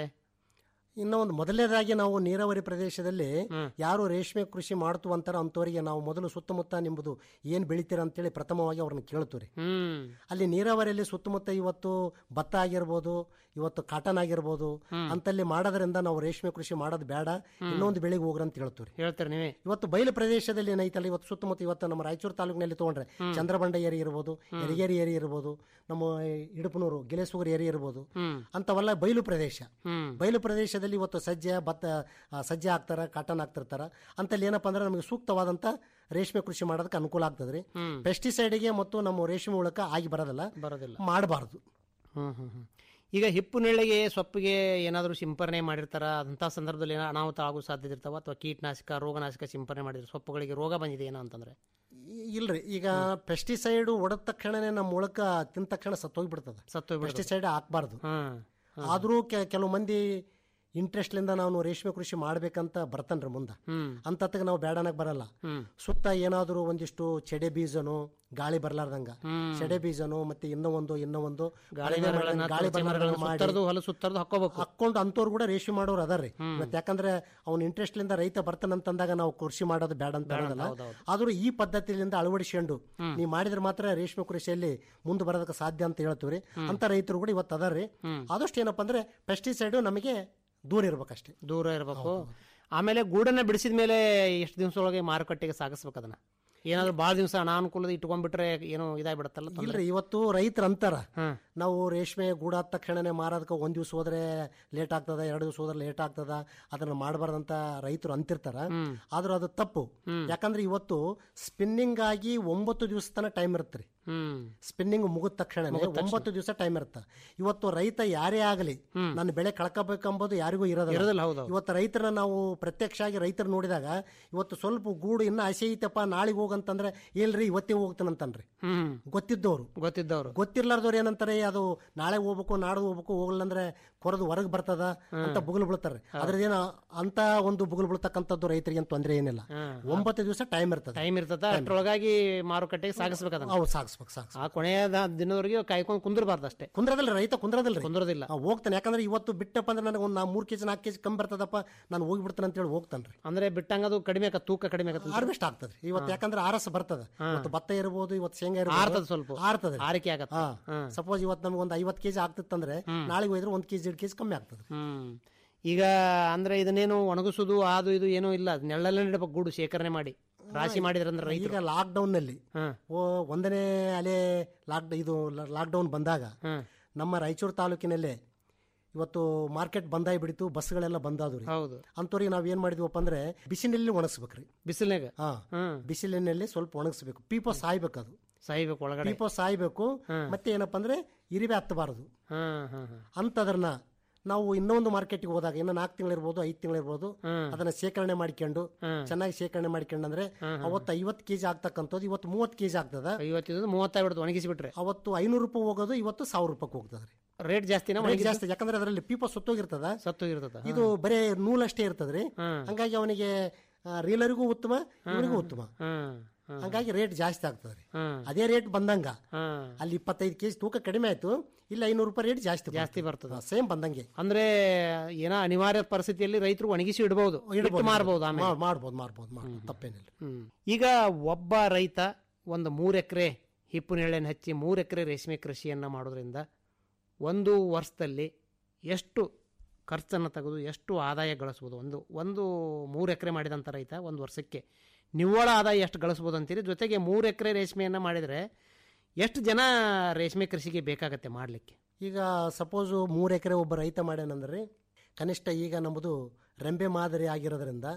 ಇನ್ನು ಒಂದು ಮೊದಲನೇದಾಗಿ ನಾವು ನೀರಾವರಿ ಪ್ರದೇಶದಲ್ಲಿ ಯಾರು ರೇಷ್ಮೆ ಕೃಷಿ ಮಾಡ್ತು ಅಂತಾರ ಅಂತವರಿಗೆ ನಾವು ಮೊದಲು ಸುತ್ತಮುತ್ತ ನಿಂಬುದು ಏನ್ ಬೆಳಿತೀರ ಅಂತೇಳಿ ಪ್ರಥಮವಾಗಿ ಅವ್ರನ್ನ ಕೇಳ್ತೀವಿ ಹ್ಮ್ ಅಲ್ಲಿ ನೀರಾವರಿಯಲ್ಲಿ ಸುತ್ತಮುತ್ತ ಇವತ್ತು ಭತ್ತ ಆಗಿರ್ಬೋದು ಇವತ್ತು ಕಾಟನ್ ಆಗಿರ್ಬೋದು ಅಂತಲ್ಲಿ ಮಾಡೋದ್ರಿಂದ ನಾವು ರೇಷ್ಮೆ ಕೃಷಿ ಮಾಡೋದು ಬೇಡ ಇನ್ನೊಂದು ಬೆಳೆಗೆ ಹೋಗ್ರಿ ಅಂತ ಹೇಳ್ತೀವಿ ಹೇಳ್ತಾರೆ ನೀವೇ ಇವತ್ತು ಬಯಲು ಪ್ರದೇಶದಲ್ಲಿ ಏನೈತಲ್ಲ ಇವತ್ತು ಸುತ್ತಮುತ್ತ ಇವತ್ತು ನಮ್ಮ ರಾಯಚೂರು ತಾಲೂಕಿನಲ್ಲಿ ತಗೊಂಡ್ರೆ ಚಂದ್ರಬಂಡ ಏರಿ ಇರ್ಬೋದು ಯರಗೇರಿ ಏರಿ ಇರ್ಬೋದು ನಮ್ಮ ಇಡುಪನೂರು ಗಿಲೇಸೂರು ಏರಿ ಇರ್ಬೋದು ಹ್ಮ್ ಅಂತವೆಲ್ಲ ಬಯಲು ಪ್ರದೇಶ ಹ್ಮ್ ಬಯಲು ಪ್ರದೇಶದಲ್ಲಿ ಇವತ್ತು ಸಜ್ಜೆ ಭತ್ತ ಆ, ಸಜ್ಜೆ ಹಾಕ್ತಾರ ಕಾಟನ್ ಹಾಕ್ತಿರ್ತಾರ ಅಂತಲ್ಲಿ ಏನಪ್ಪಾ ಅಂದ್ರೆ ನಮಗೆ ಸೂಕ್ತವಾದಂತ ರೇಷ್ಮೆ ಕೃಷಿ ಮಾಡೋದಕ್ಕೆ ಅನುಕೂಲ ಆಗ್ತದ್ರಿ ಹ್ಮ್. ಪೆಸ್ಟಿಸೈಡ್ಗೆ ಮತ್ತು ನಮ್ಮ ರೇಷ್ಮೆ ಹುಳಕ ಆಗಿ ಬರೋದಿಲ್ಲ ಬರೋದಿಲ್ಲ ಮಾಡಬಾರ್ದು ಹ್ಮ್ ಹ್ಮ್ ಹ್ಮ್ ಈಗ ಹಿಪ್ಪು ನೆಳ್ಳಿಗೆ ಸೊಪ್ಪಿಗೆ ಏನಾದರೂ ಸಿಂಪರಣೆ ಮಾಡಿರ್ತಾರ ಅಂಥ ಸಂದರ್ಭದಲ್ಲಿ ಏನೋ ಅನಾಹುತ ಆಗೋ ಸಾಧ್ಯತೆ ಇರ್ತಾವ ಅಥವಾ ಕೀಟನಾಶಕ ರೋಗನಾಶಕ ಸಿಂಪರಣೆ ಮಾಡಿದ್ರೆ ಸೊಪ್ಪುಗಳಿಗೆ ರೋಗ ಬಂದಿದೆ ಏನೋ ಅಂತಂದ್ರೆ ಇಲ್ರಿ ಈಗ ಪೆಸ್ಟಿಸೈಡ್ ಹೊಡೆದ ತಕ್ಷಣನೇ ನಮ್ಮ ಮುಳಕ ತಿಂದ ತಕ್ಷಣ ಸತ್ತೋಗ್ಬಿಡ್ತದ ಸತ್ತೋಗ್ಬಿಡ್ತದೆ. ಪೆಸ್ಟಿಸೈಡ್ ಹಾಕ್ಬಾರ್ದು ಹ್ಮ್ ಆದ್ರೂ ಕೆ- ಕೆಲವು ಮಂದಿ ಇಂಟ್ರೆಸ್ಟ್ಲಿಂದ ನಾವು ರೇಷ್ಮೆ ಕೃಷಿ ಮಾಡ್ಬೇಕಂತ ಬರ್ತಾನ್ರಿ ಮುಂದೆ ಹ್ಮ್ ಅಂತತ್ಗೆ ನಾವು ಬೇಡನಕ್ ಬರಲ್ಲ ಹ್ಮ್ ಸುತ್ತ ಏನಾದರೂ ಒಂದಿಷ್ಟು ಚೆಡೆ ಬೀಜನು ಗಾಳಿ ಬರ್ಲಾರ್ದಂಗ ಹ್ಮ್. ಚೆಡೆ ಬೀಜನು ಮತ್ತೆ ಇನ್ನೂ ಒಂದು ಇನ್ನೂ ಒಂದು ಗಾಳಿ ಕಡಿಮೆ ಮರಗಳನ್ನ, ಮಾಡಿ- ಗಾಳಿ ತುಳಸಿ ಮರಗಳನ್ನ ಬರಲಾರ್ದಂಗ ಮಾಡಿ ಸುತ್ತರ್ದು ಹೊಲ ಸುತ್ತರ್ದು ಹಾಕೋಬೇಕು ಹಾಕೊಂಡು ಅಂತವ್ರು ಕೂಡ ರೇಷ್ಮೆ ಮಾಡೋರು ಅದಾರ್ರಿ ಇವತ್ತು ಯಾಕಂದ್ರೆ ಅವ್ನ ಇಂಟ್ರೆಸ್ಟ್ ಲಿಂದ ರೈತ ಬರ್ತಾನಂತಂದಾಗ ನಾವು ಕೃಷಿ ಮಾಡೋದು ಬೇಡ ಅಂತ ಹೇಳೋದಲ್ಲ ಹೌದೌದು. ಆದ್ರೂ ಈ ಪದ್ಧತಿಯಿಂದ ಅಳವಡಿಸ್ಕೊಂಡು ನೀವು ಮಾಡಿದ್ರೆ ಮಾತ್ರ ರೇಷ್ಮೆ ಕೃಷಿಯಲ್ಲಿ ಮುಂದೆ ಬರೋದಕ್ಕೆ ಸಾಧ್ಯ ಅಂತ ಹೇಳ್ತೀವ್ರಿ ಅಂತ ರೈತರು ಕೂಡ ಇವತ್ತು ಅದಾರ್ರಿ ಆದಷ್ಟು ಏನಪ್ಪಾ ಅಂದ್ರೆ ಪೆಸ್ಟಿಸೈಡ್ ನಮಗೆ ದೂರ ಇರ್ಬೇಕಷ್ಟೇ ದೂರ ಇರಬೇಕು ಆಮೇಲೆ ಗೂಡನ್ನ ಬಿಡಿಸಿದ ಮೇಲೆ ಎಷ್ಟು ದಿವಸದೊಳಗೆ ಮಾರುಕಟ್ಟೆಗೆ ಸಾಗಿಸ್ಬೇಕು ಅದನ್ನ ಏನಾದ್ರು ಭಾಳ ದಿವಸ ಅನಾನುಕೂಲದ ಇಟ್ಕೊಂಡ್ಬಿಟ್ರೆ ಏನೋ ಇದಾಗ್ಬಿಡತ್ತಲ್ಲ ತೊಂದ್ರೆ? ಇಲ್ರಿ ಇವತ್ತು ರೈತರು ಅಂತಾರ ಹ್ಮ್. ನಾವು ರೇಷ್ಮೆ ಗೂಡಾದ ತಕ್ಷಣನೇ ಮಾರೋದಕ್ಕೆ ಒಂದ್ ದಿವಸ ಹೋದ್ರೆ ಲೇಟ್ ಆಗ್ತದ ಎರಡು ದಿವಸ ಹೋದ್ರೆ ಲೇಟ್ ಆಗ್ತದ ಅದನ್ನ ಮಾಡಬಾರ್ದಂತ ರೈತರು ಅಂತಿರ್ತಾರ ಆದ್ರೂ ಅದು ತಪ್ಪು ಯಾಕಂದ್ರೆ ಇವತ್ತು ಸ್ಪಿನ್ನಿಂಗ್ ಆಗಿ ಒಂಬತ್ತು ದಿವಸ ತನ ಟೈಮ್ ಇರುತ್ತೆ ರೀ ಹ್ಮ್ ಸ್ಪಿನ್ನಿಂಗ್ ಮುಗಿದ ತಕ್ಷಣ ಒಂಬತ್ತು ದಿವಸ ಟೈಮ್ ಇರುತ್ತೆ ಇವತ್ತು ರೈತ ಯಾರೇ ಆಗಲಿ ನನ್ನ ಬೆಳೆ ಕಳ್ಕೋಬೇಕಂಬುದು ಯಾರಿಗೂ ಇರೋದಿಲ್ಲ, ಇರೋದಿಲ್ಲ ಹೌದು. ಇವತ್ತು ರೈತರನ್ನ ನಾವು ಪ್ರತ್ಯಕ್ಷ ಆಗಿ ರೈತರು ನೋಡಿದಾಗ ಇವತ್ತು ಸ್ವಲ್ಪ ಗೂಡು ಇನ್ನ ಹಸಿ ಐತಪ್ಪ ನಾಳೆಗೆ ಹೋಗಂತಂದ್ರೆ ಇಲ್ರಿ ಇವತ್ತೇ ಹೋಗ್ತಾನಂತನ್ರಿ ಹ್ಮ್ ಗೊತ್ತಿದ್ದವ್ರು ಗೊತ್ತಿದ್ದವ್ರು ಗೊತ್ತಿರ್ಲಾರ್ದವ್ರು ಏನಂತಾರೆ ಅದು ನಾಳೆ ಹೋಗ್ಬೇಕು ನಾಳೆ ಹೋಗ್ಬೇಕು ಹೋಗಲ್ಲ ಅಂದ್ರೆ ಕೊರದು ಹೊರಗೆ ಬರ್ತದ ಅಂತ ಬುಗುಲು ಬೀಳ್ತಾರೆ ಅದ್ರದ್ದೇನ ಅಂತ ಒಂದು ಬುಗುಲು ಬೀಳ್ತಕ್ಕಂಥದ್ದು ರೈತರಿಗೆ ಏನು ತೊಂದರೆ ಏನಿಲ್ಲ ಒಂಬತ್ತು ದಿವಸ ಟೈಮ್ ಇರ್ತದೆ ಟೈಮ್ ಇರ್ತದ ಅಷ್ಟ್ರೊಳಗಾಗಿ ಮಾರುಕಟ್ಟೆಗೆ ಸಾಗಿಸ್ಬೇಕು ಅದನ್ನ ಅವು ಸಾಗಿಸ್ಬೇಕು ಸಾಗಿಸ್ ಆ ಕೊನೆಯ ದ- ದಿನದವರೆಗೆ ಕಾಯ್ಕೊಂಡು ಕುಂದಿರಬಾರ್ದು ಅಷ್ಟೇ ಕುಂದ್ರದಿಲ್ಲ ರೈತ ಕುಂದ್ರದಿಲ್ಲ ಕುಂದ್ರದಿಲ್ಲ ಆ, ಹೋಗ್ತಾನೆ ಯಾಕಂದ್ರೆ ಇವತ್ತು ಬಿಟ್ಟಪ್ಪ ಅಂದ್ರೆ ನನಗೆ ಒಂದು ಮೂರು ಕೆಜಿ ನಾಲ್ಕು ಕೆಜಿ ಕಮ್ಮಿ ಬರ್ತದಪ್ಪ ನಾನು ಹೋಗ್ಬಿಡ್ತಾನೆ ಅಂತೇಳಿ ಹೋಗ್ತಾನೆ ರೀ ಅಂದ್ರೆ ಬಿಟ್ಟಂಗ ಅದು ಕಡಿಮೆ ಆಕತ್ ತೂಕ ಕಡಿಮೆ ಆಕತ್ ಹಾರ್ವೆಸ್ಟ್ ಆಗ್ತದೆ ಇವತ್ತು ಯಾಕಂದ್ರೆ ಆರಸ ಬರ್ತದ ಇವತ್ತು ಭತ್ತ ಇರ್ಬೋದು ಇವತ್ತು ಶೇಂಗಾ ಆರ್ತದ ಇರ್ಬೋದು ಸ್ವಲ್ಪ ಆರ್ತದೆ ಆರಿಕೆ ಆಗತ್ತ ಸಪೋಸ್ ಇವತ್ತು ನಮ್ಗೆ ಒಂದು ಐವತ್ತು ಕೆಜಿ ಆಗ್ತಿತ್ತಂದ್ರೆ ನಾಳೆಗೆ ಹೋಯ್ದ್ರೆ ಒಂದು ಕೆಜಿ ಎರಡು ಕೆಜಿ ಕಮ್ಮಿ ಆಗ್ತದೆ ಹ್ಮ್ ಈಗ ಅಂದ್ರೆ ಇದನ್ನೇನು ಒಣಗಿಸುದು ಅದು ಇದು ಏನೂ ಇಲ್ಲ ನೆಳ್ಳಲ್ಲೇ ಇಡಬೇಕು ಗೂಡು ಶೇಖರಣೆ ಮಾಡಿ ರಾಶಿ ಮಾಡಿದ್ರೆ ಅಂದ್ರೆ ರೈತರು ಈಗ ಲಾಕ್ಡೌನ್ ನಲ್ಲಿ ಓ ಒಂದನೇ ಅಲೆ ಲಾಕ್ ಇದು ಲಾಕ್ಡೌನ್ ಬಂದಾಗ ನಮ್ಮ ರಾಯಚೂರು ತಾಲೂಕಿನಲ್ಲೇ ಇವತ್ತು ಮಾರ್ಕೆಟ್ ಬಂದಾಗಿ ಬಿಡಿತು ಬಸ್ಗಳೆಲ್ಲ ಬಂದಾದು ರೀ ಹೌದು ಅಂತವ್ರಿಗೆ ನಾವ್ ಏನ್ ಮಾಡಿದ್ವಪ್ಪ ಅಂದ್ರೆ ಬಿಸಿಲಿನಲ್ಲಿ ಒಣಗಿಸ್ಬೇಕ್ರಿ ಬಿಸಿಲಿನಾಗ ಹಾ ಬಿಸಿಲಿನಲ್ಲಿ ಸ್ವಲ್ಪ ಒಣಗಿಸ್ಬೇಕು ಪೀಪೋ ಸಾಯ್ಬೇಕು ಅದು ಸಾಯ್ಬೇಕು ಒಳಗಡೆ ಪೀಪೋ ಸಾಯ್ಬೇಕು ಮತ್ತೆ ಏನಪ್ಪಾ ಅಂದ್ರೆ ಇರಿವೆ ಹತ್ತಬಾರದು ಹ್ಮ್ ಹ್ಮ್ ಹ್ಮ್ ಅಂತದ್ರನ್ನ ನಾವು ಇನ್ನೊಂದು ಮಾರ್ಕೆಟ್ಗೆ ಹೋದಾಗ ಇನ್ನು ನಾಲ್ಕು ತಿಂಗಳಿರ್ಬೋದು ಐದು ತಿಂಗಳಿರ್ಬೋದು ಅದನ್ನ ಶೇಖರಣೆ ಮಾಡ್ಕೊಂಡು ಚೆನ್ನಾಗಿ ಶೇಖರಣೆ ಮಾಡ್ಕೊಂಡಂದ್ರೆ ಅವತ್ತು ಐವತ್ತು ಕೆಜಿ ಆಗ್ತಕ್ಕಂಥದ್ದು ಇವತ್ತು ಮೂವತ್ತು ಕೆಜಿ ಆಗ್ತದ ಐವತ್ತಿದ್ದು ಮೂವತ್ತೈದು ಬಿಡ್ತು ಒಣಗಿಸಿಬಿಟ್ರೆ ಅವತ್ತು ಐನೂರು ರೂಪಾಯಿ ಹೋಗೋದು ಇವತ್ತು ಸಾವಿರ ರೂಪಾಯಿ ಹೋಗ್ತದೆ ರೇಟ್ ಜಾಸ್ತಿನ ರೇಟ್ ಜಾಸ್ತಿ ಯಾಕಂದ್ರೆ ಅದರಲ್ಲಿ ಪೀಪ ಸುತ್ತೋಗಿರ್ತದ ಸತ್ತೋಗಿರ್ತದ ಇದು ಬರೇ ನೂಲಷ್ಟೇ ಇರ್ತದ್ರಿ ಹಂಗಾಗಿ ಅವನಿಗೆ ರೀಲರಿಗೂ ಉತ್ತಮ ಇವರಿಗೂ ಉತ್ತಮ ಹಂಗಾಗಿ ರೇಟ್ ಜಾಸ್ತಿ ಆಗ್ತದೆ ಅದೇ ರೇಟ್ ಬಂದಂಗ ಅಲ್ಲಿ ಇಪ್ಪತ್ತೈದು ಕೆಜಿ ತೂಕ ಕಡಿಮೆ ಆಯ್ತು ಇಲ್ಲಿ ಐನೂರು ರೂಪಾಯಿ ರೇಟ್ ಜಾಸ್ತಿ ಜಾಸ್ತಿ ಬರ್ತದೆ ಸೇಮ್ ಬಂದಂಗೆ ಅಂದ್ರೆ ಏನೋ ಅನಿವಾರ್ಯ ಪರಿಸ್ಥಿತಿಯಲ್ಲಿ ರೈತರು ಒಣಗಿಸಿ ಇಡಬಹುದು ಇಟ್ಟು ಮಾರಬಹುದು ಆಮೇಲೆ ಮಾ- ಮಾಡ್ಬೋದು ಮಾಡ್ಬೋದು ಮಾಡ್ಬೋದು ತಪ್ಪೇನಿಲ್ಲ ಹ್ಮ್. ಈಗ ಒಬ್ಬ ರೈತ ಒಂದು ಮೂರು ಎಕರೆ ಹಿಪ್ಪುನೇಳೆಯನ್ನು ಹಚ್ಚಿ ಮೂರು ಎಕರೆ ರೇಷ್ಮೆ ಕೃಷಿಯನ್ನು ಮಾಡೋದ್ರಿಂದ ಒಂದು ವರ್ಷದಲ್ಲಿ ಎಷ್ಟು ಖರ್ಚನ್ನು ತೆಗೆದು ಎಷ್ಟು ಆದಾಯ ಗಳಿಸ್ಬೋದು ಒಂದು ಒಂದು ಮೂರು ಎಕರೆ ಮಾಡಿದಂಥ ರೈತ ಒಂದು ವರ್ಷಕ್ಕೆ ನಿವ್ವಳ ಆದಾಯ ಎಷ್ಟು ಗಳಿಸ್ಬೋದು ಅಂತೀರಿ ಜೊತೆಗೆ ಮೂರು ಎಕರೆ ರೇಷ್ಮೆಯನ್ನು ಮಾಡಿದರೆ ಎಷ್ಟು ಜನ ರೇಷ್ಮೆ ಕೃಷಿಗೆ ಬೇಕಾಗತ್ತೆ ಮಾಡಲಿಕ್ಕೆ ಈಗ ಸಪೋಸು ಮೂರು ಎಕರೆ ಒಬ್ಬ ರೈತ ಮಾಡ್ಯಾನಂದ್ರೆ ಕನಿಷ್ಠ ಈಗ ನಮ್ಮದು ರೆಂಬೆ ಮಾದರಿ ಆಗಿರೋದ್ರಿಂದ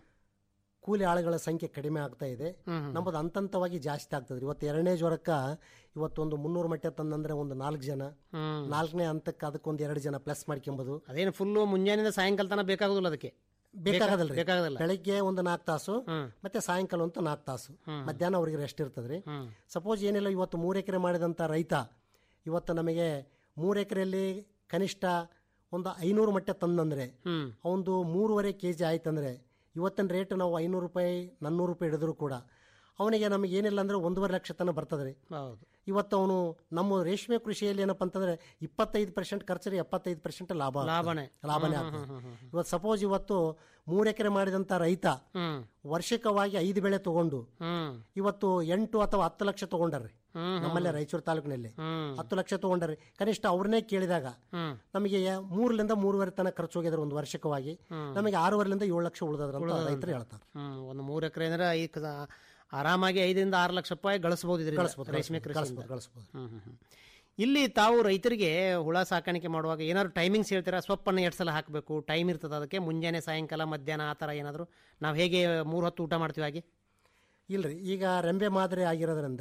ಕೂಲಿ ಆಳುಗಳ ಸಂಖ್ಯೆ ಕಡಿಮೆ ಆಗ್ತಾ ಇದೆ ನಮ್ಮದು ಹಂತವಾಗಿ ಜಾಸ್ತಿ ಆಗ್ತದೆ ಇವತ್ತು ಎರಡನೇ ಜ್ವರಕ್ಕ ಇವತ್ತೊಂದು ಮುನ್ನೂರು ಮಟ್ಟ ತಂದಂದ್ರೆ ಒಂದು ನಾಲ್ಕು ಜನ ನಾಲ್ಕನೇ ಹಂತಕ್ಕೆ ಅದಕ್ಕೊಂದು ಎರಡು ಜನ ಪ್ಲಸ್ ಮಾಡ್ಕೊಂಬೋದು ಅದೇನು ಫುಲ್ಲು ಮುಂಜಾನೆಯಿಂದ ಸಾಯಂಕಾಲ ತನಕ ಬೇಕಾಗೋದಿಲ್ಲ ಅದಕ್ಕೆ ಬೇಕಾಗದಲ್ಲ ಬೇಕಾಗಲ್ಲ ಬೆಳಗ್ಗೆ ಒಂದು ನಾಲ್ಕು ತಾಸು ಮತ್ತೆ ಸಾಯಂಕಾಲ ಅಂತ ನಾಲ್ಕು ತಾಸು ಮಧ್ಯಾಹ್ನ ಅವ್ರಿಗೆ ರೆಸ್ಟ್ ಇರ್ತದ್ರಿ ಸಪೋಸ್ ಏನಿಲ್ಲ ಇವತ್ತು ಮೂರು ಎಕರೆ ಮಾಡಿದಂಥ ರೈತ ಇವತ್ತು ನಮಗೆ ಮೂರು ಎಕರೆಯಲ್ಲಿ ಕನಿಷ್ಠ ಒಂದು ಐನೂರು ಮಟ್ಟ ತಂದಂದ್ರೆ ಅವನದು ಮೂರುವರೆ ಕೆ ಜಿ ಆಯ್ತಂದ್ರೆ ಇವತ್ತಿನ ರೇಟ್ ನಾವು ಐನೂರು ರೂಪಾಯಿ ನಾನ್ನೂರು ರೂಪಾಯಿ ಹಿಡಿದ್ರು ಕೂಡ ಅವನಿಗೆ ನಮಗೆ ಏನಿಲ್ಲ ಅಂದ್ರೆ ಒಂದೂವರೆ ಲಕ್ಷ ತನಕ ಬರ್ತದೆ ಹೌದು ಇವತ್ತು ಅವನು ನಮ್ಮ ರೇಷ್ಮೆ ಕೃಷಿಯಲ್ಲಿ ಏನಪ್ಪ ಅಂತಂದ್ರೆ ಇಪ್ಪತ್ತೈದು ಪರ್ಸೆಂಟ್ ಖರ್ಚರಿ ಎಪ್ಪತ್ತೈದು ಪರ್ಸೆಂಟ್ ಲಾಭ ಆಗ್ತದೆ. ಲಾಭನೇ. ಲಾಭನೇ ಹ್ಮ್, ಆಗ್ತದೆ ಹ್ಮ್, ಹ್ಮ್, ಹ್ಮ್. ಇವತ್ತು ಸಪೋಸ್ ಇವತ್ತು ಮೂರು ಎಕರೆ ಮಾಡಿದಂತ ರೈತ ಹ್ಮ್. ವರ್ಷಿಕವಾಗಿ ಐದು ಬೆಳೆ ತಗೊಂಡು ಹ್ಮ್. ಇವತ್ತು ಎಂಟು ಅಥವಾ ಹತ್ತು ಲಕ್ಷ ತಗೊಂಡಾರ್ರಿ ಹ್ಮ್, ನಮ್ಮಲ್ಲೇ ರಾಯಚೂರು ತಾಲೂಕಿನಲ್ಲಿ ಹ್ಮ್. ಹತ್ತು ಲಕ್ಷ ತಗೊಂಡಾರ್ರಿ ಕನಿಷ್ಠ ಅವ್ರನ್ನೇ ಕೇಳಿದಾಗ ಹ್ಮ್. ನಮಗೆ ಮೂರರಿಂದ ಮೂರುವರೆ ತನಕ ಖರ್ಚು ಹೋಗಿದ್ರೆ ಒಂದು ವರ್ಷಕವಾಗಿ ಹ್ಮ್. ನಮಗೆ ಆರೂವರೆಯಿಂದ ಏಳು ಲಕ್ಷ ಉಳಿದದ್ರ ಅಂತ ಉಳ್ದದಂತ. ರೈತರು ಹೇಳ್ತಾರೆ ಹ್ಮ್ ಒಂದು ಮೂರು ಎಕರೆ ಅಂದ್ರೆ ಈ ಕ- ಆರಾಮಾಗಿ ಐದರಿಂದ ಆರು ಲಕ್ಷ ರೂಪಾಯಿ ಗಳಿಸಬಹುದು ಇದರಿಂದ ಗಳಿಸ್ಬೋದು, ರೇಷ್ಮೆ ಗಳಿಸ್ಬೋದು, ಕೃಷಿ ಗಳಿಸ್ಬೋದು. ಇಲ್ಲಿ ತಾವು ರೈತರಿಗೆ ಹುಳ ಸಾಕಾಣಿಕೆ ಮಾಡುವಾಗ ಏನಾದ್ರು ಟೈಮಿಂಗ್ಸ್ ಹೇಳ್ತೀರಾ ಸೊಪ್ಪನ್ನು ಎರಡು ಸಲ ಹಾಕಬೇಕು ಟೈಮ್ ಇರ್ತದೆ ಅದಕ್ಕೆ ಮುಂಜಾನೆ ಸಾಯಂಕಾಲ ಮಧ್ಯಾಹ್ನ ಆ ಥರ ಏನಾದರೂ ನಾವು ಹೇಗೆ ಮೂರು ಹೊತ್ತು ಊಟ ಮಾಡ್ತೀವಿ ಹಾಗೆ ಇಲ್ರಿ ಈಗ ರೆಂಬೆ ಮಾದರಿ ಆಗಿರೋದ್ರಿಂದ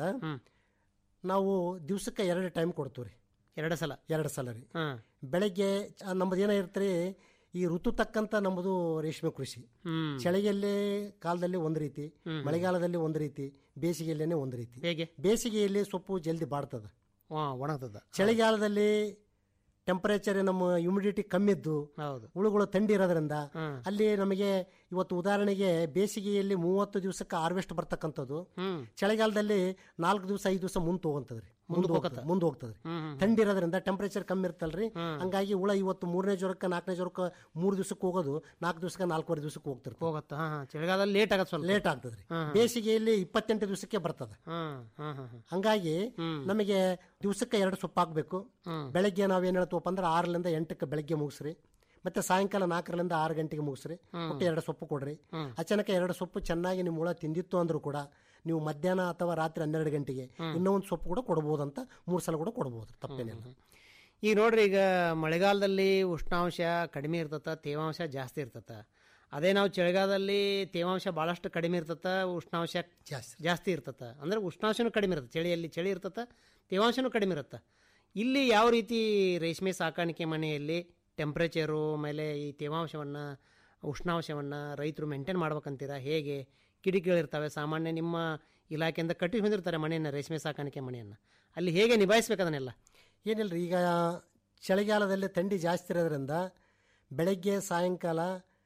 ನಾವು ದಿವ್ಸಕ್ಕೆ ಎರಡು ಟೈಮ್ ಕೊಡ್ತೀವಿ ರೀ ಎರಡು ಸಲ ಎರಡು ಸಲ ರೀ ಹಾಂ ಬೆಳಗ್ಗೆ ಚ- ನಮ್ಮದು ಏನಾಗಿರ್ತಾರೆ ಈ ಋತು ತಕ್ಕಂತ ನಮ್ಮದು ರೇಷ್ಮೆ ಕೃಷಿ ಹ್ಮ್. ಚಳಿಯಲ್ಲಿ ಕಾಲದಲ್ಲಿ ಒಂದು ರೀತಿ ಹ್ಮ್. ಮಳೆಗಾಲದಲ್ಲಿ ಒಂದು ರೀತಿ ಬೇಸಿಗೆಯಲ್ಲೇನೆ ಒಂದು ರೀತಿ ಹೇಗೆ ಬೇಸಿಗೆಯಲ್ಲಿ ಸೊಪ್ಪು ಜಲ್ದಿ ಬಾಡ್ತದ ಹಾಂ ಒಣಗ್ತದ ಚಳಿಗಾಲದಲ್ಲಿ ಟೆಂಪರೇಚರ್ ನಮ್ಮ ಹ್ಯುಮಿಡಿಟಿ ಕಮ್ಮಿ ಇದ್ದು ಹೌದು ಹುಳುಗಳು ಥಂಡಿ ಇರೋದ್ರಿಂದ ಅಲ್ಲಿ ನಮಗೆ ಇವತ್ತು ಉದಾಹರಣೆಗೆ ಬೇಸಿಗೆಯಲ್ಲಿ ಮೂವತ್ತು ದಿವಸಕ್ಕೆ ಹಾರ್ವೆಸ್ಟ್ ಬರ್ತಕ್ಕಂಥದ್ದು ಹ್ಮ್. ಚಳಿಗಾಲದಲ್ಲಿ ನಾಲ್ಕು ದಿವಸ ಐದು ದಿವಸ ಮುಂದೆ ಹೋಗಂತದ್ರಿ ಮುಂದೆ ಹೋಗ್ತದೆ ಮುಂದೆ ಹೋಗ್ತದ್ರಿ ಥಂಡಿ ಇರೋದ್ರಿಂದ ಟೆಂಪರೇಚರ್ ಕಮ್ಮಿ ಇರ್ತಲ್ರಿ ಹಂಗಾಗಿ ಹುಳ ಇವತ್ತು ಮೂರನೇ ಜ್ವರಕ್ಕೆ ನಾಲ್ಕನೇ ಜ್ವರಕ್ಕೆ ಮೂರು ದಿವಸಕ್ಕೆ ಹೋಗೋದು ನಾಲ್ಕು ದಿವಸಕ್ಕೆ ನಾಲ್ಕೂವರೆ ದಿವಸಕ್ಕೆ ಹೋಗ್ತಿರ್ತದೆ ಹೋಗತ್ತಾ ಹಾಂ ಹಾಂ ಚಳಿಗಾಲದಲ್ಲಿ ಲೇಟ್ ಆಗತ್ತೆ ಸ್ವಲ್ಪ ಲೇಟ್ ಆಗ್ತದ್ರಿ ಬೇಸಿಗೆಯಲ್ಲಿ ಇಪ್ಪತ್ತೆಂಟು ದಿವಸಕ್ಕೆ ಬರ್ತದೆ ಹಾಂ ಹಾಂ ಹಾಂ ಹಾಂ ಹಂಗಾಗಿ ನಮಗೆ ದಿವಸಕ್ಕೆ ಎರಡು ಸೊಪ್ಪು ಹಾಕ್ಬೇಕು ಬೆಳಗ್ಗೆ ನಾವೇನ್ ಹೇಳ್ತೀವಪ್ಪ ಅಂದ್ರೆ ಆರರಿಂದ ಎಂಟಕ್ಕೆ ಬೆಳಗ್ಗೆ ಮುಗಿಸ್ರಿ ಮತ್ತೆ ಸಾಯಂಕಾಲ ನಾಲ್ಕರಿಂದ ಆರು ಗಂಟೆಗೆ ಮುಗಿಸ್ರಿ ಒಟ್ಟು ಎರಡು ಸೊಪ್ಪು ಕೊಡ್ರಿ ಅಚಾನಕ ಎರಡು ಸೊಪ್ಪು ಚೆನ್ನಾಗಿ ನಿಮ್ಮ ಹುಳ ತಿಂದಿತ್ತು ಅಂದ್ರೂ ಕೂಡ ನೀವು ಮಧ್ಯಾಹ್ನ ಅಥವಾ ರಾತ್ರಿ ಹನ್ನೆರಡು ಗಂಟೆಗೆ ಇನ್ನೂ ಒಂದು ಸೊಪ್ಪು ಕೂಡ ಕೊಡ್ಬೋದಂತ ಮೂರು ಸಲ ಕೂಡ ಕೊಡ್ಬೋದು ತಪ್ಪೇನಿಲ್ಲ ಈಗ ನೋಡ್ರಿ ಈಗ ಮಳೆಗಾಲದಲ್ಲಿ ಉಷ್ಣಾಂಶ ಕಡಿಮೆ ಇರ್ತತ ತೇವಾಂಶ ಜಾಸ್ತಿ ಇರ್ತತ ಅದೇ ನಾವು ಚಳಿಗಾಲದಲ್ಲಿ ತೇವಾಂಶ ಭಾಳಷ್ಟು ಕಡಿಮೆ ಇರ್ತತ ಉಷ್ಣಾಂಶ ಜಾಸ್ತಿ ಜಾಸ್ತಿ ಇರ್ತತ ಅಂದ್ರೆ ಉಷ್ಣಾಂಶನೂ ಕಡಿಮೆ ಇರ್ತದೆ ಚಳಿಯಲ್ಲಿ ಚಳಿ ಇರ್ತತ ತೇವಾಂಶನೂ ಕಡಿಮೆ ಇರುತ್ತೆ ಇಲ್ಲಿ ಯಾವ ರೀತಿ ರೇಷ್ಮೆ ಸಾಕಾಣಿಕೆ ಮನೆಯಲ್ಲಿ ಟೆಂಪ್ರೇಚರು ಆಮೇಲೆ ಈ ತೇವಾಂಶವನ್ನು ಉಷ್ಣಾಂಶವನ್ನು ರೈತರು ಮೇಂಟೈನ್ ಮಾಡ್ಬೇಕಂತೀರಾ ಹೇಗೆ ಕಿಡಿಕಿಗಳಿರ್ತವೆ ಸಾಮಾನ್ಯ ನಿಮ್ಮ ಇಲಾಖೆಯಿಂದ ಕಟ್ಟಿ ಹೊಂದಿರ್ತಾರೆ ಮನೆಯನ್ನು ರೇಷ್ಮೆ ಸಾಕಾಣಿಕೆ ಮನೆಯನ್ನು ಅಲ್ಲಿ ಹೇಗೆ ನಿಭಾಯಿಸ್ಬೇಕು ಅದನ್ನೆಲ್ಲ ಏನಿಲ್ರಿ ಈಗ ಚಳಿಗಾಲದಲ್ಲಿ ಥಂಡಿ ಜಾಸ್ತಿ ಇರೋದ್ರಿಂದ ಬೆಳಗ್ಗೆ ಸಾಯಂಕಾಲ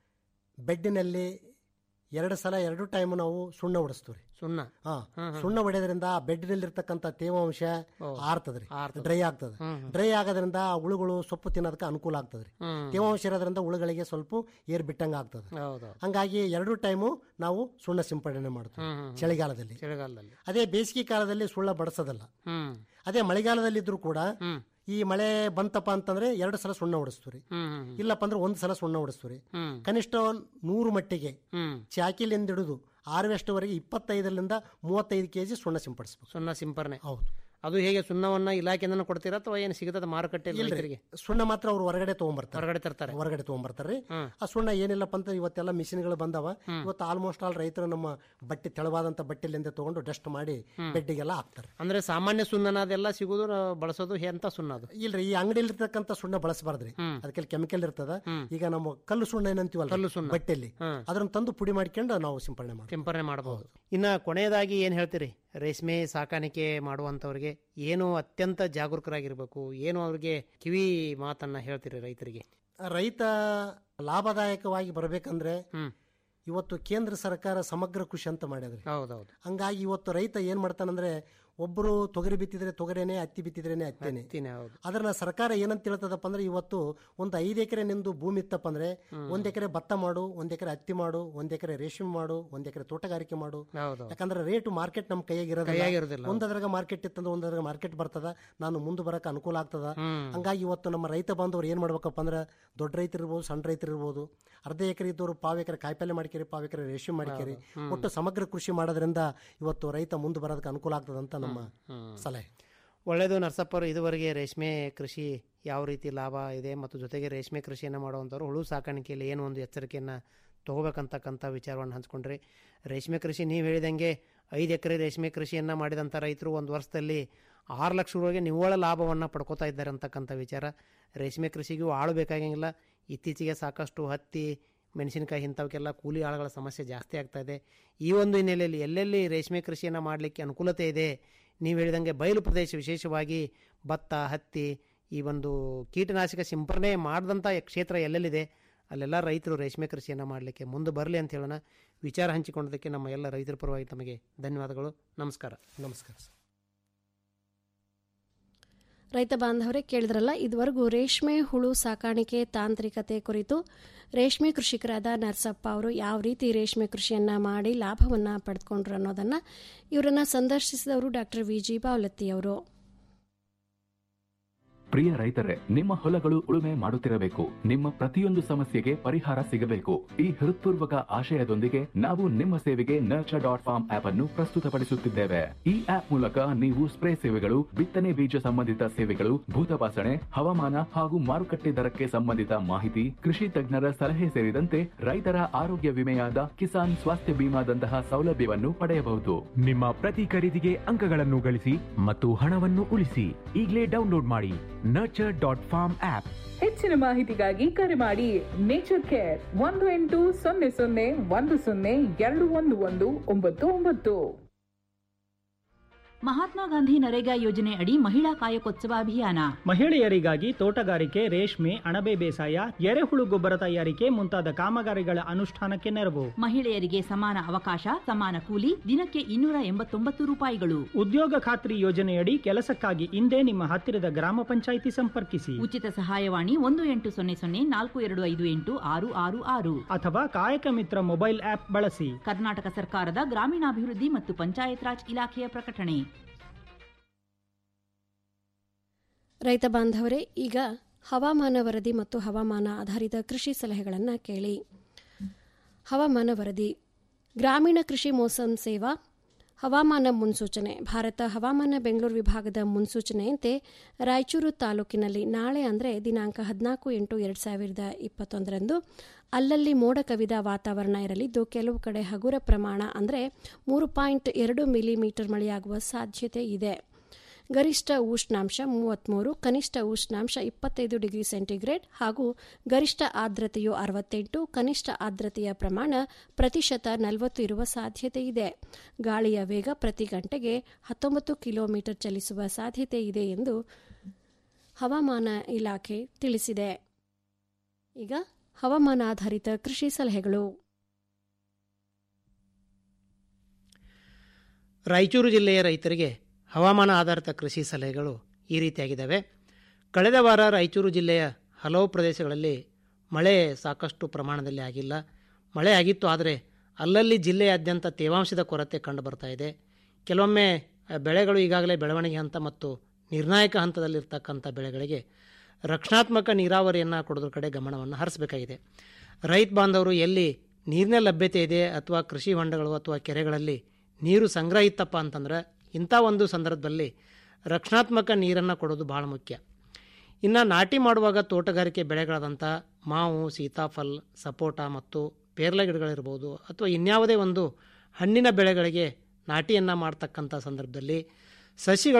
ಬೆಡ್ಡಿನಲ್ಲಿ ಎರಡು ಸಲ ಎರಡು ಟೈಮ್ ನಾವು ಸುಣ್ಣ ಹೊಡಿಸ್ತೀವಿ ಸುಣ್ಣ ಹಾ ಸುಣ್ಣ ಹೊಡೆಯೋದ್ರಿಂದ ಆ ಬೆಡ್ನಲ್ಲಿರ್ತಕ್ಕಂಥ ತೇವಾಂಶ ಆರ್ತದ್ರಿ ಡ್ರೈ ಆಗ್ತದೆ ಡ್ರೈ ಆಗೋದ್ರಿಂದ ಆ ಹುಳುಗಳು ಸೊಪ್ಪು ತಿನ್ನೋದಕ್ಕೆ ಅನುಕೂಲ ಆಗ್ತದ್ರಿ ತೇವಾಂಶ ಇರೋದ್ರಿಂದ ಹುಳುಗಳಿಗೆ ಸ್ವಲ್ಪ ಏರ್ ಬಿಟ್ಟಂಗ ಆಗ್ತದೆ ಹೌದು ಹಂಗಾಗಿ ಎರಡು ಟೈಮು ನಾವು ಸುಣ್ಣ ಸಿಂಪಡಣೆ ಮಾಡ್ತೀವಿ ಚಳಿಗಾಲದಲ್ಲಿ ಚಳಿಗಾಲದಲ್ಲಿ ಅದೇ ಬೇಸಿಗೆ ಕಾಲದಲ್ಲಿ ಸುಳ್ಳ ಬಡಿಸೋದಲ್ಲ ಹ್ಮ್ ಅದೇ ಮಳೆಗಾಲದಲ್ಲಿ ಇದ್ರೂ ಕೂಡ ಈ ಮಳೆ ಬಂತಪ್ಪ ಅಂತಂದ್ರೆ ಎರಡು ಸಲ ಸುಣ್ಣ ಹೊಡಿಸ್ತೀವಿ ಹ್ಮ್ ಇಲ್ಲಪ್ಪ ಅಂದ್ರೆ ಒಂದು ಸಲ ಸುಣ್ಣ ಹೊಡಿಸ್ತೀವಿ ಹ್ಮ್ ಕನಿಷ್ಠ ಒಂದ್ ನೂರು ಮಟ್ಟಿಗೆ ಹ್ಮ್ ಚಾಕಿಲಿಂದ ಹಿಡಿದು ಹಾರ್ವೆಸ್ಟ್ವರೆಗೆ ಇಪ್ಪತ್ತೈದರಿಂದ ಮೂವತ್ತೈದು ಕೆಜಿ ಸುಣ್ಣ ಸಿಂಪಡಿಸ್ಬೇಕು ಸುಣ್ಣ ಸಿಂಪರಣೆ ಹೌದು ಅದು ಹೇಗೆ ಸುಣ್ಣವನ್ನ ಇಲಾಖೆಯಿಂದ ಕೊಡ್ತೀರಾ ಅಥವಾ ಏನು ಸಿಗುತ್ತದೆ ಮಾರುಕಟ್ಟೆ ಇಲ್ರಿ. ರೈತರಿಗೆ ಸುಣ್ಣ ಮಾತ್ರ ಅವ್ರು ಹೊರಗಡೆ ತಗೊಂಡ್ಬರ್ತಾರೆ ಹೊರಗಡೆ ತರ್ತಾರೆ ಹೊರಗಡೆ ತಗೊಂಡ್ಬರ್ತಾರೆ ಆ ಸುಣ್ಣ ಏನಿಲ್ಲಪ್ಪ ಅಂತ ಇವತ್ತೆಲ್ಲ ಮಿಷಿನ್ಗಳು ಬಂದವ ಇವತ್ತು ಆಲ್ಮೋಸ್ಟ್ ಆಲ್ ರೈತರು ನಮ್ಮ ಬಟ್ಟೆ ತೆಳವಾದಂತ ಬಟ್ಟೆಲಿಂದ ತಗೊಂಡು ಡಸ್ಟ್ ಮಾಡಿ ಬೆಡ್ಡಿಗೆಲ್ಲ ಹಾಕ್ತಾರೆ ಅಂದ್ರೆ ಸಾಮಾನ್ಯ ಸುಣ್ಣನ ಅದೆಲ್ಲ ಸಿಗುದು ನಾವು ಬಳಸೋದು ಎಂತ ಸುಣ್ಣ ಅದು ಇಲ್ರಿ ಈ ಅಂಗಡಿಯಲ್ಲಿ ಇರ್ತಕ್ಕಂಥ ಸುಣ್ಣ ಬಳಸಬಾರ್ದ್ರಿ ಅದಕ್ಕೆ ಕೆಮಿಕಲ್ ಇರ್ತದ ಈಗ ನಮ್ಮ ಕಲ್ಲು ಸುಣ್ಣ ಏನಂತೀವಲ್ಲ ಕಲ್ಲು ಸುಣ್ಣ. ಬಟ್ಟೆಲಿ ಅದನ್ನ ತಂದು ಪುಡಿ ಮಾಡ್ಕೊಂಡು ನಾವು ಸಿಂಪಡಣೆ ಮಾಡ್ತೀವಿ ಸಿಂಪರಣೆ ಮಾಡಬಹುದು ಇನ್ನ ಕೊನೆಯದಾಗಿ ಏನ್ ಹೇಳ್ತೀರಿ ರೇಷ್ಮೆ ಸಾಕಾಣಿಕೆ ಮಾಡುವಂತವ್ರಿಗೆ ಏನು ಅತ್ಯಂತ ಜಾಗರೂಕರಾಗಿರ್ಬೇಕು ಏನು ಅವ್ರಿಗೆ ಕಿವಿ ಮಾತನ್ನ ಹೇಳ್ತೀರಿ ರೈತರಿಗೆ ರೈತ ಲಾಭದಾಯಕವಾಗಿ ಬರಬೇಕಂದ್ರೆ ಇವತ್ತು ಕೇಂದ್ರ ಸರ್ಕಾರ ಸಮಗ್ರ ಕೃಷಿ ಅಂತ ಮಾಡ್ಯದ್ರಿ ಹೌದೌದು ಹಂಗಾಗಿ ಇವತ್ತು ರೈತ ಏನ್ ಮಾಡ್ತಾನಂದ್ರೆ ಒಬ್ಬರು ತೊಗರಿ ಬಿತ್ತಿದ್ರೆ ತೊಗರೇನೆ ಹತ್ತಿ ಬಿತ್ತಿದ್ರೇನೆ ಹತ್ತಿನೇ ಹತ್ತಿನೇ ಹೌದು ಅದನ್ನ ಸರ್ಕಾರ ಏನಂತ ಹೇಳ್ತದಪ್ಪ ಅಂದ್ರೆ ಇವತ್ತು ಒಂದು ಐದು ಎಕರೆ ನಿಂದು ಭೂಮಿ ಇತ್ತಪ್ಪ ಅಂದ್ರೆ ಒಂದ್ ಎಕರೆ ಭತ್ತ ಮಾಡು ಒಂದ್ ಎಕರೆ ಹತ್ತಿ ಮಾಡು ಒಂದ್ ಎಕರೆ ರೇಷ್ಮೆ ಮಾಡು ಒಂದ್ ಎಕರೆ ತೋಟಗಾರಿಕೆ ಮಾಡು ಹೌದು ಯಾಕಂದ್ರೆ ರೇಟ್ ಮಾರ್ಕೆಟ್ ನಮ್ ಕೈಯಾಗ ಕೈಯಾಗಿರೋದಿಲ್ಲ. ಒಂದದ್ರಾಗ ಮಾರ್ಕೆಟ್ ಇತ್ತಂದ್ರೆ ಒಂದದ್ರಾಗ ಮಾರ್ಕೆಟ್ ಬರ್ತದ ನಾನು ಮುಂದೆ ಬರಕ್ ಅನುಕೂಲ ಆಗ್ತದ ಹ್ಮ್. ಹಂಗಾಗಿ ಇವತ್ತು ನಮ್ಮ ರೈತ ಬಾಂಧವರು ಏನ್ ಮಾಡ್ಬೇಕಪ್ಪ ಅಂದ್ರೆ ದೊಡ್ಡ ರೈತರು ಇರ್ಬೋದು ಸಣ್ಣ ರೈತರು ಇರ್ಬೋದು ಅರ್ಧ ಎಕರೆ ಇದ್ದವರು ಪಾವ್ ಎಕರೆ ಕಾಯಿಪಲ್ಲೆ ಮಾಡ್ಕೇರಿ ಪಾವ್ ಎಕರೆ ರೇಷ್ಮೆ ಮಾಡ್ಕೇರಿ ಹ್ಮ್. ಒಟ್ಟು ಸಮಗ್ರ ಕೃಷಿ ಮಾಡೋದ್ರಿಂದ ಇವತ್ತು ರೈತ ಮುಂದೆ ಬರೋದಕ್ಕೆ ಅನುಕೂಲ ಆಗ್ತದಂತ ನಮ್ಮ ಸಲಹೆ ಒಳ್ಳೆಯದು ನರಸಪ್ಪರು ಇದುವರೆಗೆ ರೇಷ್ಮೆ ಕೃಷಿ ಯಾವ ರೀತಿ ಲಾಭ ಇದೆ ಮತ್ತು ಜೊತೆಗೆ ರೇಷ್ಮೆ ಕೃಷಿಯನ್ನು ಮಾಡುವಂಥವ್ರು ಹುಳು ಸಾಕಾಣಿಕೆಯಲ್ಲಿ ಏನು ಒಂದು ಎಚ್ಚರಿಕೆಯನ್ನು ತೊಗೋಬೇಕಂತಕ್ಕಂಥ ವಿಚಾರವನ್ನು ಹಂಚ್ಕೊಂಡ್ರಿ ರೇಷ್ಮೆ ಕೃಷಿ ನೀವು ಹೇಳಿದಂಗೆ ಐದು ಎಕರೆ ರೇಷ್ಮೆ ಕೃಷಿಯನ್ನು ಮಾಡಿದಂಥ ರೈತರು ಒಂದು ವರ್ಷದಲ್ಲಿ ಆರು ಲಕ್ಷದವರೆಗೆ ನಿವ್ವಳ ಲಾಭವನ್ನು ಪಡ್ಕೋತಾ ಇದ್ದಾರೆ ಅಂತಕ್ಕಂಥ ವಿಚಾರ ರೇಷ್ಮೆ ಕೃಷಿಗೂ ಆಳು ಬೇಕಾಗಿಲ್ಲ ಇತ್ತೀಚೆಗೆ ಸಾಕಷ್ಟು ಹತ್ತಿ ಮೆಣಸಿನಕಾಯಿ ಇಂಥವಕ್ಕೆಲ್ಲ ಕೂಲಿ ಆಳುಗಳ ಸಮಸ್ಯೆ ಜಾಸ್ತಿ ಆಗ್ತಾ ಇದೆ ಈ ಒಂದು ಹಿನ್ನೆಲೆಯಲ್ಲಿ ಎಲ್ಲೆಲ್ಲಿ ರೇಷ್ಮೆ ಕೃಷಿಯನ್ನು ಮಾಡಲಿಕ್ಕೆ ಅನುಕೂಲತೆ ಇದೆ ನೀವು ಹೇಳಿದಂಗೆ ಬಯಲು ಪ್ರದೇಶ ವಿಶೇಷವಾಗಿ ಭತ್ತ ಹತ್ತಿ ಈ ಒಂದು ಕೀಟನಾಶಕ ಸಿಂಪರಣೆ ಮಾಡಿದಂಥ ಕ್ಷೇತ್ರ ಎಲ್ಲೆಲ್ಲಿದೆ ಅಲ್ಲೆಲ್ಲ ರೈತರು ರೇಷ್ಮೆ ಕೃಷಿಯನ್ನು ಮಾಡಲಿಕ್ಕೆ ಮುಂದೆ ಬರಲಿ ಅಂತ ಹೇಳೋಣ ವಿಚಾರ ಹಂಚಿಕೊಂಡದಕ್ಕೆ ನಮ್ಮ ಎಲ್ಲ ರೈತರ ಪರವಾಗಿ ತಮಗೆ ಧನ್ಯವಾದಗಳು ನಮಸ್ಕಾರ ನಮಸ್ಕಾರ ಸರ್ ರೈತ ಬಾಂಧವರೇ ಕೇಳಿದ್ರಲ್ಲ ಇದುವರೆಗೂ ರೇಷ್ಮೆ ಹುಳು ಸಾಕಾಣಿಕೆ ತಾಂತ್ರಿಕತೆ ಕುರಿತು ರೇಷ್ಮೆ ಕೃಷಿಕರಾದ ನರಸಪ್ಪ ಅವರು ಯಾವ ರೀತಿ ರೇಷ್ಮೆ ಕೃಷಿಯನ್ನ ಮಾಡಿ ಲಾಭವನ್ನ ಪಡೆದುಕೊಂಡ್ರು ಅನ್ನೋದನ್ನ ಇವರನ್ನ ಸಂದರ್ಶಿಸಿದವರು ಡಾಕ್ಟರ್ ವಿ ಜಿ ಬಾವಲತ್ತಿ ಅವರು ಪ್ರಿಯ ರೈತರೇ ನಿಮ್ಮ ಹೊಲಗಳು ಉಳುಮೆ ಮಾಡುತ್ತಿರಬೇಕು ನಿಮ್ಮ ಪ್ರತಿಯೊಂದು ಸಮಸ್ಯೆಗೆ ಪರಿಹಾರ ಸಿಗಬೇಕು ಈ ಹೃತ್ಪೂರ್ವಕ ಆಶಯದೊಂದಿಗೆ ನಾವು ನಿಮ್ಮ ಸೇವೆಗೆ ನರ್ಚರ್ ಡಾಟ್ ಫಾರ್ಮ್ ಆಪ್ ಅನ್ನು ಪ್ರಸ್ತುತಪಡಿಸುತ್ತಿದ್ದೇವೆ ಈ ಆಪ್ ಮೂಲಕ ನೀವು ಸ್ಪ್ರೇ ಸೇವೆಗಳು ಬಿತ್ತನೆ ಬೀಜ ಸಂಬಂಧಿತ ಸೇವೆಗಳು ಭೂತಪಾಸಣೆ ಹವಾಮಾನ ಹಾಗೂ ಮಾರುಕಟ್ಟೆ ದರಕ್ಕೆ ಸಂಬಂಧಿತ ಮಾಹಿತಿ ಕೃಷಿ ತಜ್ಞರ ಸಲಹೆ ಸೇರಿದಂತೆ ರೈತರ ಆರೋಗ್ಯ ವಿಮೆಯಾದ ಕಿಸಾನ್ ಸ್ವಾಸ್ಥ್ಯ ಬಿಮಾದಂತಹ ಸೌಲಭ್ಯವನ್ನು ಪಡೆಯಬಹುದು ನಿಮ್ಮ ಪ್ರತಿ ಖರೀದಿಗೆ ಅಂಕಗಳನ್ನು ಗಳಿಸಿ ಮತ್ತು ಹಣವನ್ನು ಉಳಿಸಿ ಈಗಲೇ ಡೌನ್ಲೋಡ್ ಮಾಡಿ ನರ್ಚರ್ ಡಾಟ್ ಫಾರ್ಮ್ ಆಪ್ ಹೆಚ್ಚಿನ ಮಾಹಿತಿಗಾಗಿ ಕರೆ ಮಾಡಿ ನೇಚರ್ ಕೇರ್ ಒಂದು ಎಂಟು ಸೊನ್ನೆ ಸೊನ್ನೆ ಒಂದು ಸೊನ್ನೆ ಎರಡು ಒಂದು ಒಂದು ಒಂಬತ್ತು ಒಂಬತ್ತು ಮಹಾತ್ಮ ಗಾಂಧಿ ನರೇಗಾ ಯೋಜನೆ ಅಡಿ ಮಹಿಳಾ ಕಾಯಕೋತ್ಸವ ಅಭಿಯಾನ ಮಹಿಳೆಯರಿಗಾಗಿ ತೋಟಗಾರಿಕೆ ರೇಷ್ಮೆ ಅಣಬೆ ಬೇಸಾಯ ಎರೆಹುಳು ಗೊಬ್ಬರ ತಯಾರಿಕೆ ಮುಂತಾದ ಕಾಮಗಾರಿಗಳ ಅನುಷ್ಠಾನಕ್ಕೆ ನೆರವು ಮಹಿಳೆಯರಿಗೆ ಸಮಾನ ಅವಕಾಶ ಸಮಾನ ಕೂಲಿ ದಿನಕ್ಕೆ ಇನ್ನೂರ ಎಂಬತ್ತೊಂಬತ್ತು ರೂಪಾಯಿಗಳು ಉದ್ಯೋಗ ಖಾತ್ರಿ ಯೋಜನೆಯಡಿ ಕೆಲಸಕ್ಕಾಗಿ ಇಂದೇ ನಿಮ್ಮ ಹತ್ತಿರದ ಗ್ರಾಮ ಪಂಚಾಯಿತಿ ಸಂಪರ್ಕಿಸಿ ಉಚಿತ ಸಹಾಯವಾಣಿ ಒಂದು ಎಂಟು ಸೊನ್ನೆ ಸೊನ್ನೆ ನಾಲ್ಕು ಎರಡು ಐದು ಎಂಟು ಆರು ಆರು ಆರು ಅಥವಾ ಕಾಯಕ ಮಿತ್ರ ಮೊಬೈಲ್ ಆಪ್ ಬಳಸಿ ಕರ್ನಾಟಕ ಸರ್ಕಾರದ ಗ್ರಾಮೀಣಾಭಿವೃದ್ಧಿ ಮತ್ತು ಪಂಚಾಯತ್ ರಾಜ್ ಇಲಾಖೆಯ ಪ್ರಕಟಣೆ ರೈತ ಬಾಂಧವರೇ ಈಗ ಹವಾಮಾನ ವರದಿ ಮತ್ತು ಹವಾಮಾನ ಆಧಾರಿತ ಕೃಷಿ ಸಲಹೆಗಳನ್ನು ಕೇಳಿ ಹವಾಮಾನ ವರದಿ ಗ್ರಾಮೀಣ ಕೃಷಿ ಮೋಸಮ್ ಸೇವಾ ಹವಾಮಾನ ಮುನ್ಸೂಚನೆ ಭಾರತ ಹವಾಮಾನ ಬೆಂಗಳೂರು ವಿಭಾಗದ ಮುನ್ಸೂಚನೆಯಂತೆ ರಾಯಚೂರು ತಾಲೂಕಿನಲ್ಲಿ ನಾಳೆ ಅಂದರೆ ದಿನಾಂಕ ಹದಿನಾಲ್ಕು ಎಂಟು ಎರಡು ಸಾವಿರದ ಇಪ್ಪತ್ತೊಂದರಂದು ಅಲ್ಲಲ್ಲಿ ಮೋಡ ಕವಿದ ವಾತಾವರಣ ಇರಲಿದ್ದು ಕೆಲವು ಕಡೆ ಹಗುರ ಪ್ರಮಾಣ ಅಂದರೆ ಮೂರು ಪಾಯಿಂಟ್ ಎರಡು ಮಿಲಿಮೀಟರ್ ಮಳೆಯಾಗುವ ಸಾಧ್ಯತೆ ಇದೆ ಗರಿಷ್ಠ ಉಷ್ಣಾಂಶ ಮೂವತ್ತ್ಮೂರು ಕನಿಷ್ಠ ಉಷ್ಣಾಂಶ ಇಪ್ಪತ್ತೈದು ಡಿಗ್ರಿ ಸೆಂಟಿಗ್ರೇಡ್ ಹಾಗೂ ಗರಿಷ್ಠ ಆರ್ದ್ರತೆಯು ಅರವತ್ತೆಂಟು ಕನಿಷ್ಠ ಆರ್ದ್ರತೆಯ ಪ್ರಮಾಣ ಪ್ರತಿಶತ ನಲವತ್ತು ಇರುವ ಸಾಧ್ಯತೆ ಇದೆ ಗಾಳಿಯ ವೇಗ ಪ್ರತಿ ಗಂಟೆಗೆ ಹತ್ತೊಂಬತ್ತು ಕಿಲೋಮೀಟರ್ ಚಲಿಸುವ ಸಾಧ್ಯತೆ ಇದೆ ಎಂದು ಹವಾಮಾನ ಇಲಾಖೆ ತಿಳಿಸಿದೆ ಈಗ ಹವಾಮಾನ ಆಧಾರಿತ ಕೃಷಿ ಸಲಹೆಗಳು ರಾಯಚೂರು ಜಿಲ್ಲೆಯ ರೈತರಿಗೆ ಹವಾಮಾನ ಆಧಾರಿತ ಕೃಷಿ ಸಲಹೆಗಳು ಈ ರೀತಿಯಾಗಿದ್ದಾವೆ ಕಳೆದ ವಾರ ರಾಯಚೂರು ಜಿಲ್ಲೆಯ ಹಲವು ಪ್ರದೇಶಗಳಲ್ಲಿ ಮಳೆ ಸಾಕಷ್ಟು ಪ್ರಮಾಣದಲ್ಲಿ ಆಗಿಲ್ಲ ಮಳೆ ಆಗಿತ್ತು ಆದರೆ ಅಲ್ಲಲ್ಲಿ ಜಿಲ್ಲೆಯಾದ್ಯಂತ ತೇವಾಂಶದ ಕೊರತೆ ಕಂಡು ಬರ್ತಾ ಇದೆ ಕೆಲವೊಮ್ಮೆ ಆ, ಬೆಳೆಗಳು ಈಗಾಗಲೇ ಬೆಳವಣಿಗೆ ಹಂತ ಮತ್ತು ನಿರ್ಣಾಯಕ ಹಂತದಲ್ಲಿರ್ತಕ್ಕಂಥ ಬೆಳೆಗಳಿಗೆ ರಕ್ಷಣಾತ್ಮಕ ನೀರಾವರಿಯನ್ನು ಕೊಡೋದ್ರ ಕಡೆ ಗಮನವನ್ನು ಹರಿಸಬೇಕಾಗಿದೆ ರೈತ ಬಾಂಧವರು ಎಲ್ಲಿ ನೀರಿನ ಲಭ್ಯತೆ ಇದೆ ಅಥವಾ ಕೃಷಿ ಹೊಂಡಗಳು ಅಥವಾ ಕೆರೆಗಳಲ್ಲಿ ನೀರು ಸಂಗ್ರಹ ಇತ್ತಪ್ಪ ಅಂತಂದ್ರೆ ಇಂಥ ಒಂದು ಸಂದರ್ಭದಲ್ಲಿ ರಕ್ಷಣಾತ್ಮಕ ನೀರನ್ನು ಕೊಡೋದು ಭಾಳ ಮುಖ್ಯ ಇನ್ನು ನಾಟಿ ಮಾಡುವಾಗ ತೋಟಗಾರಿಕೆ ಬೆಳೆಗಳಾದಂಥ ಮಾವು ಸೀತಾಫಲ್ ಸಪೋಟ ಮತ್ತು ಪೇರ್ಲೆ ಗಿಡಗಳಿರ್ಬೋದು ಅಥವಾ ಇನ್ಯಾವುದೇ ಒಂದು ಹಣ್ಣಿನ ಬೆಳೆಗಳಿಗೆ ನಾಟಿಯನ್ನು ಮಾಡ್ತಕ್ಕಂಥ ಸಂದರ್ಭದಲ್ಲಿ ಸಸಿಗಳು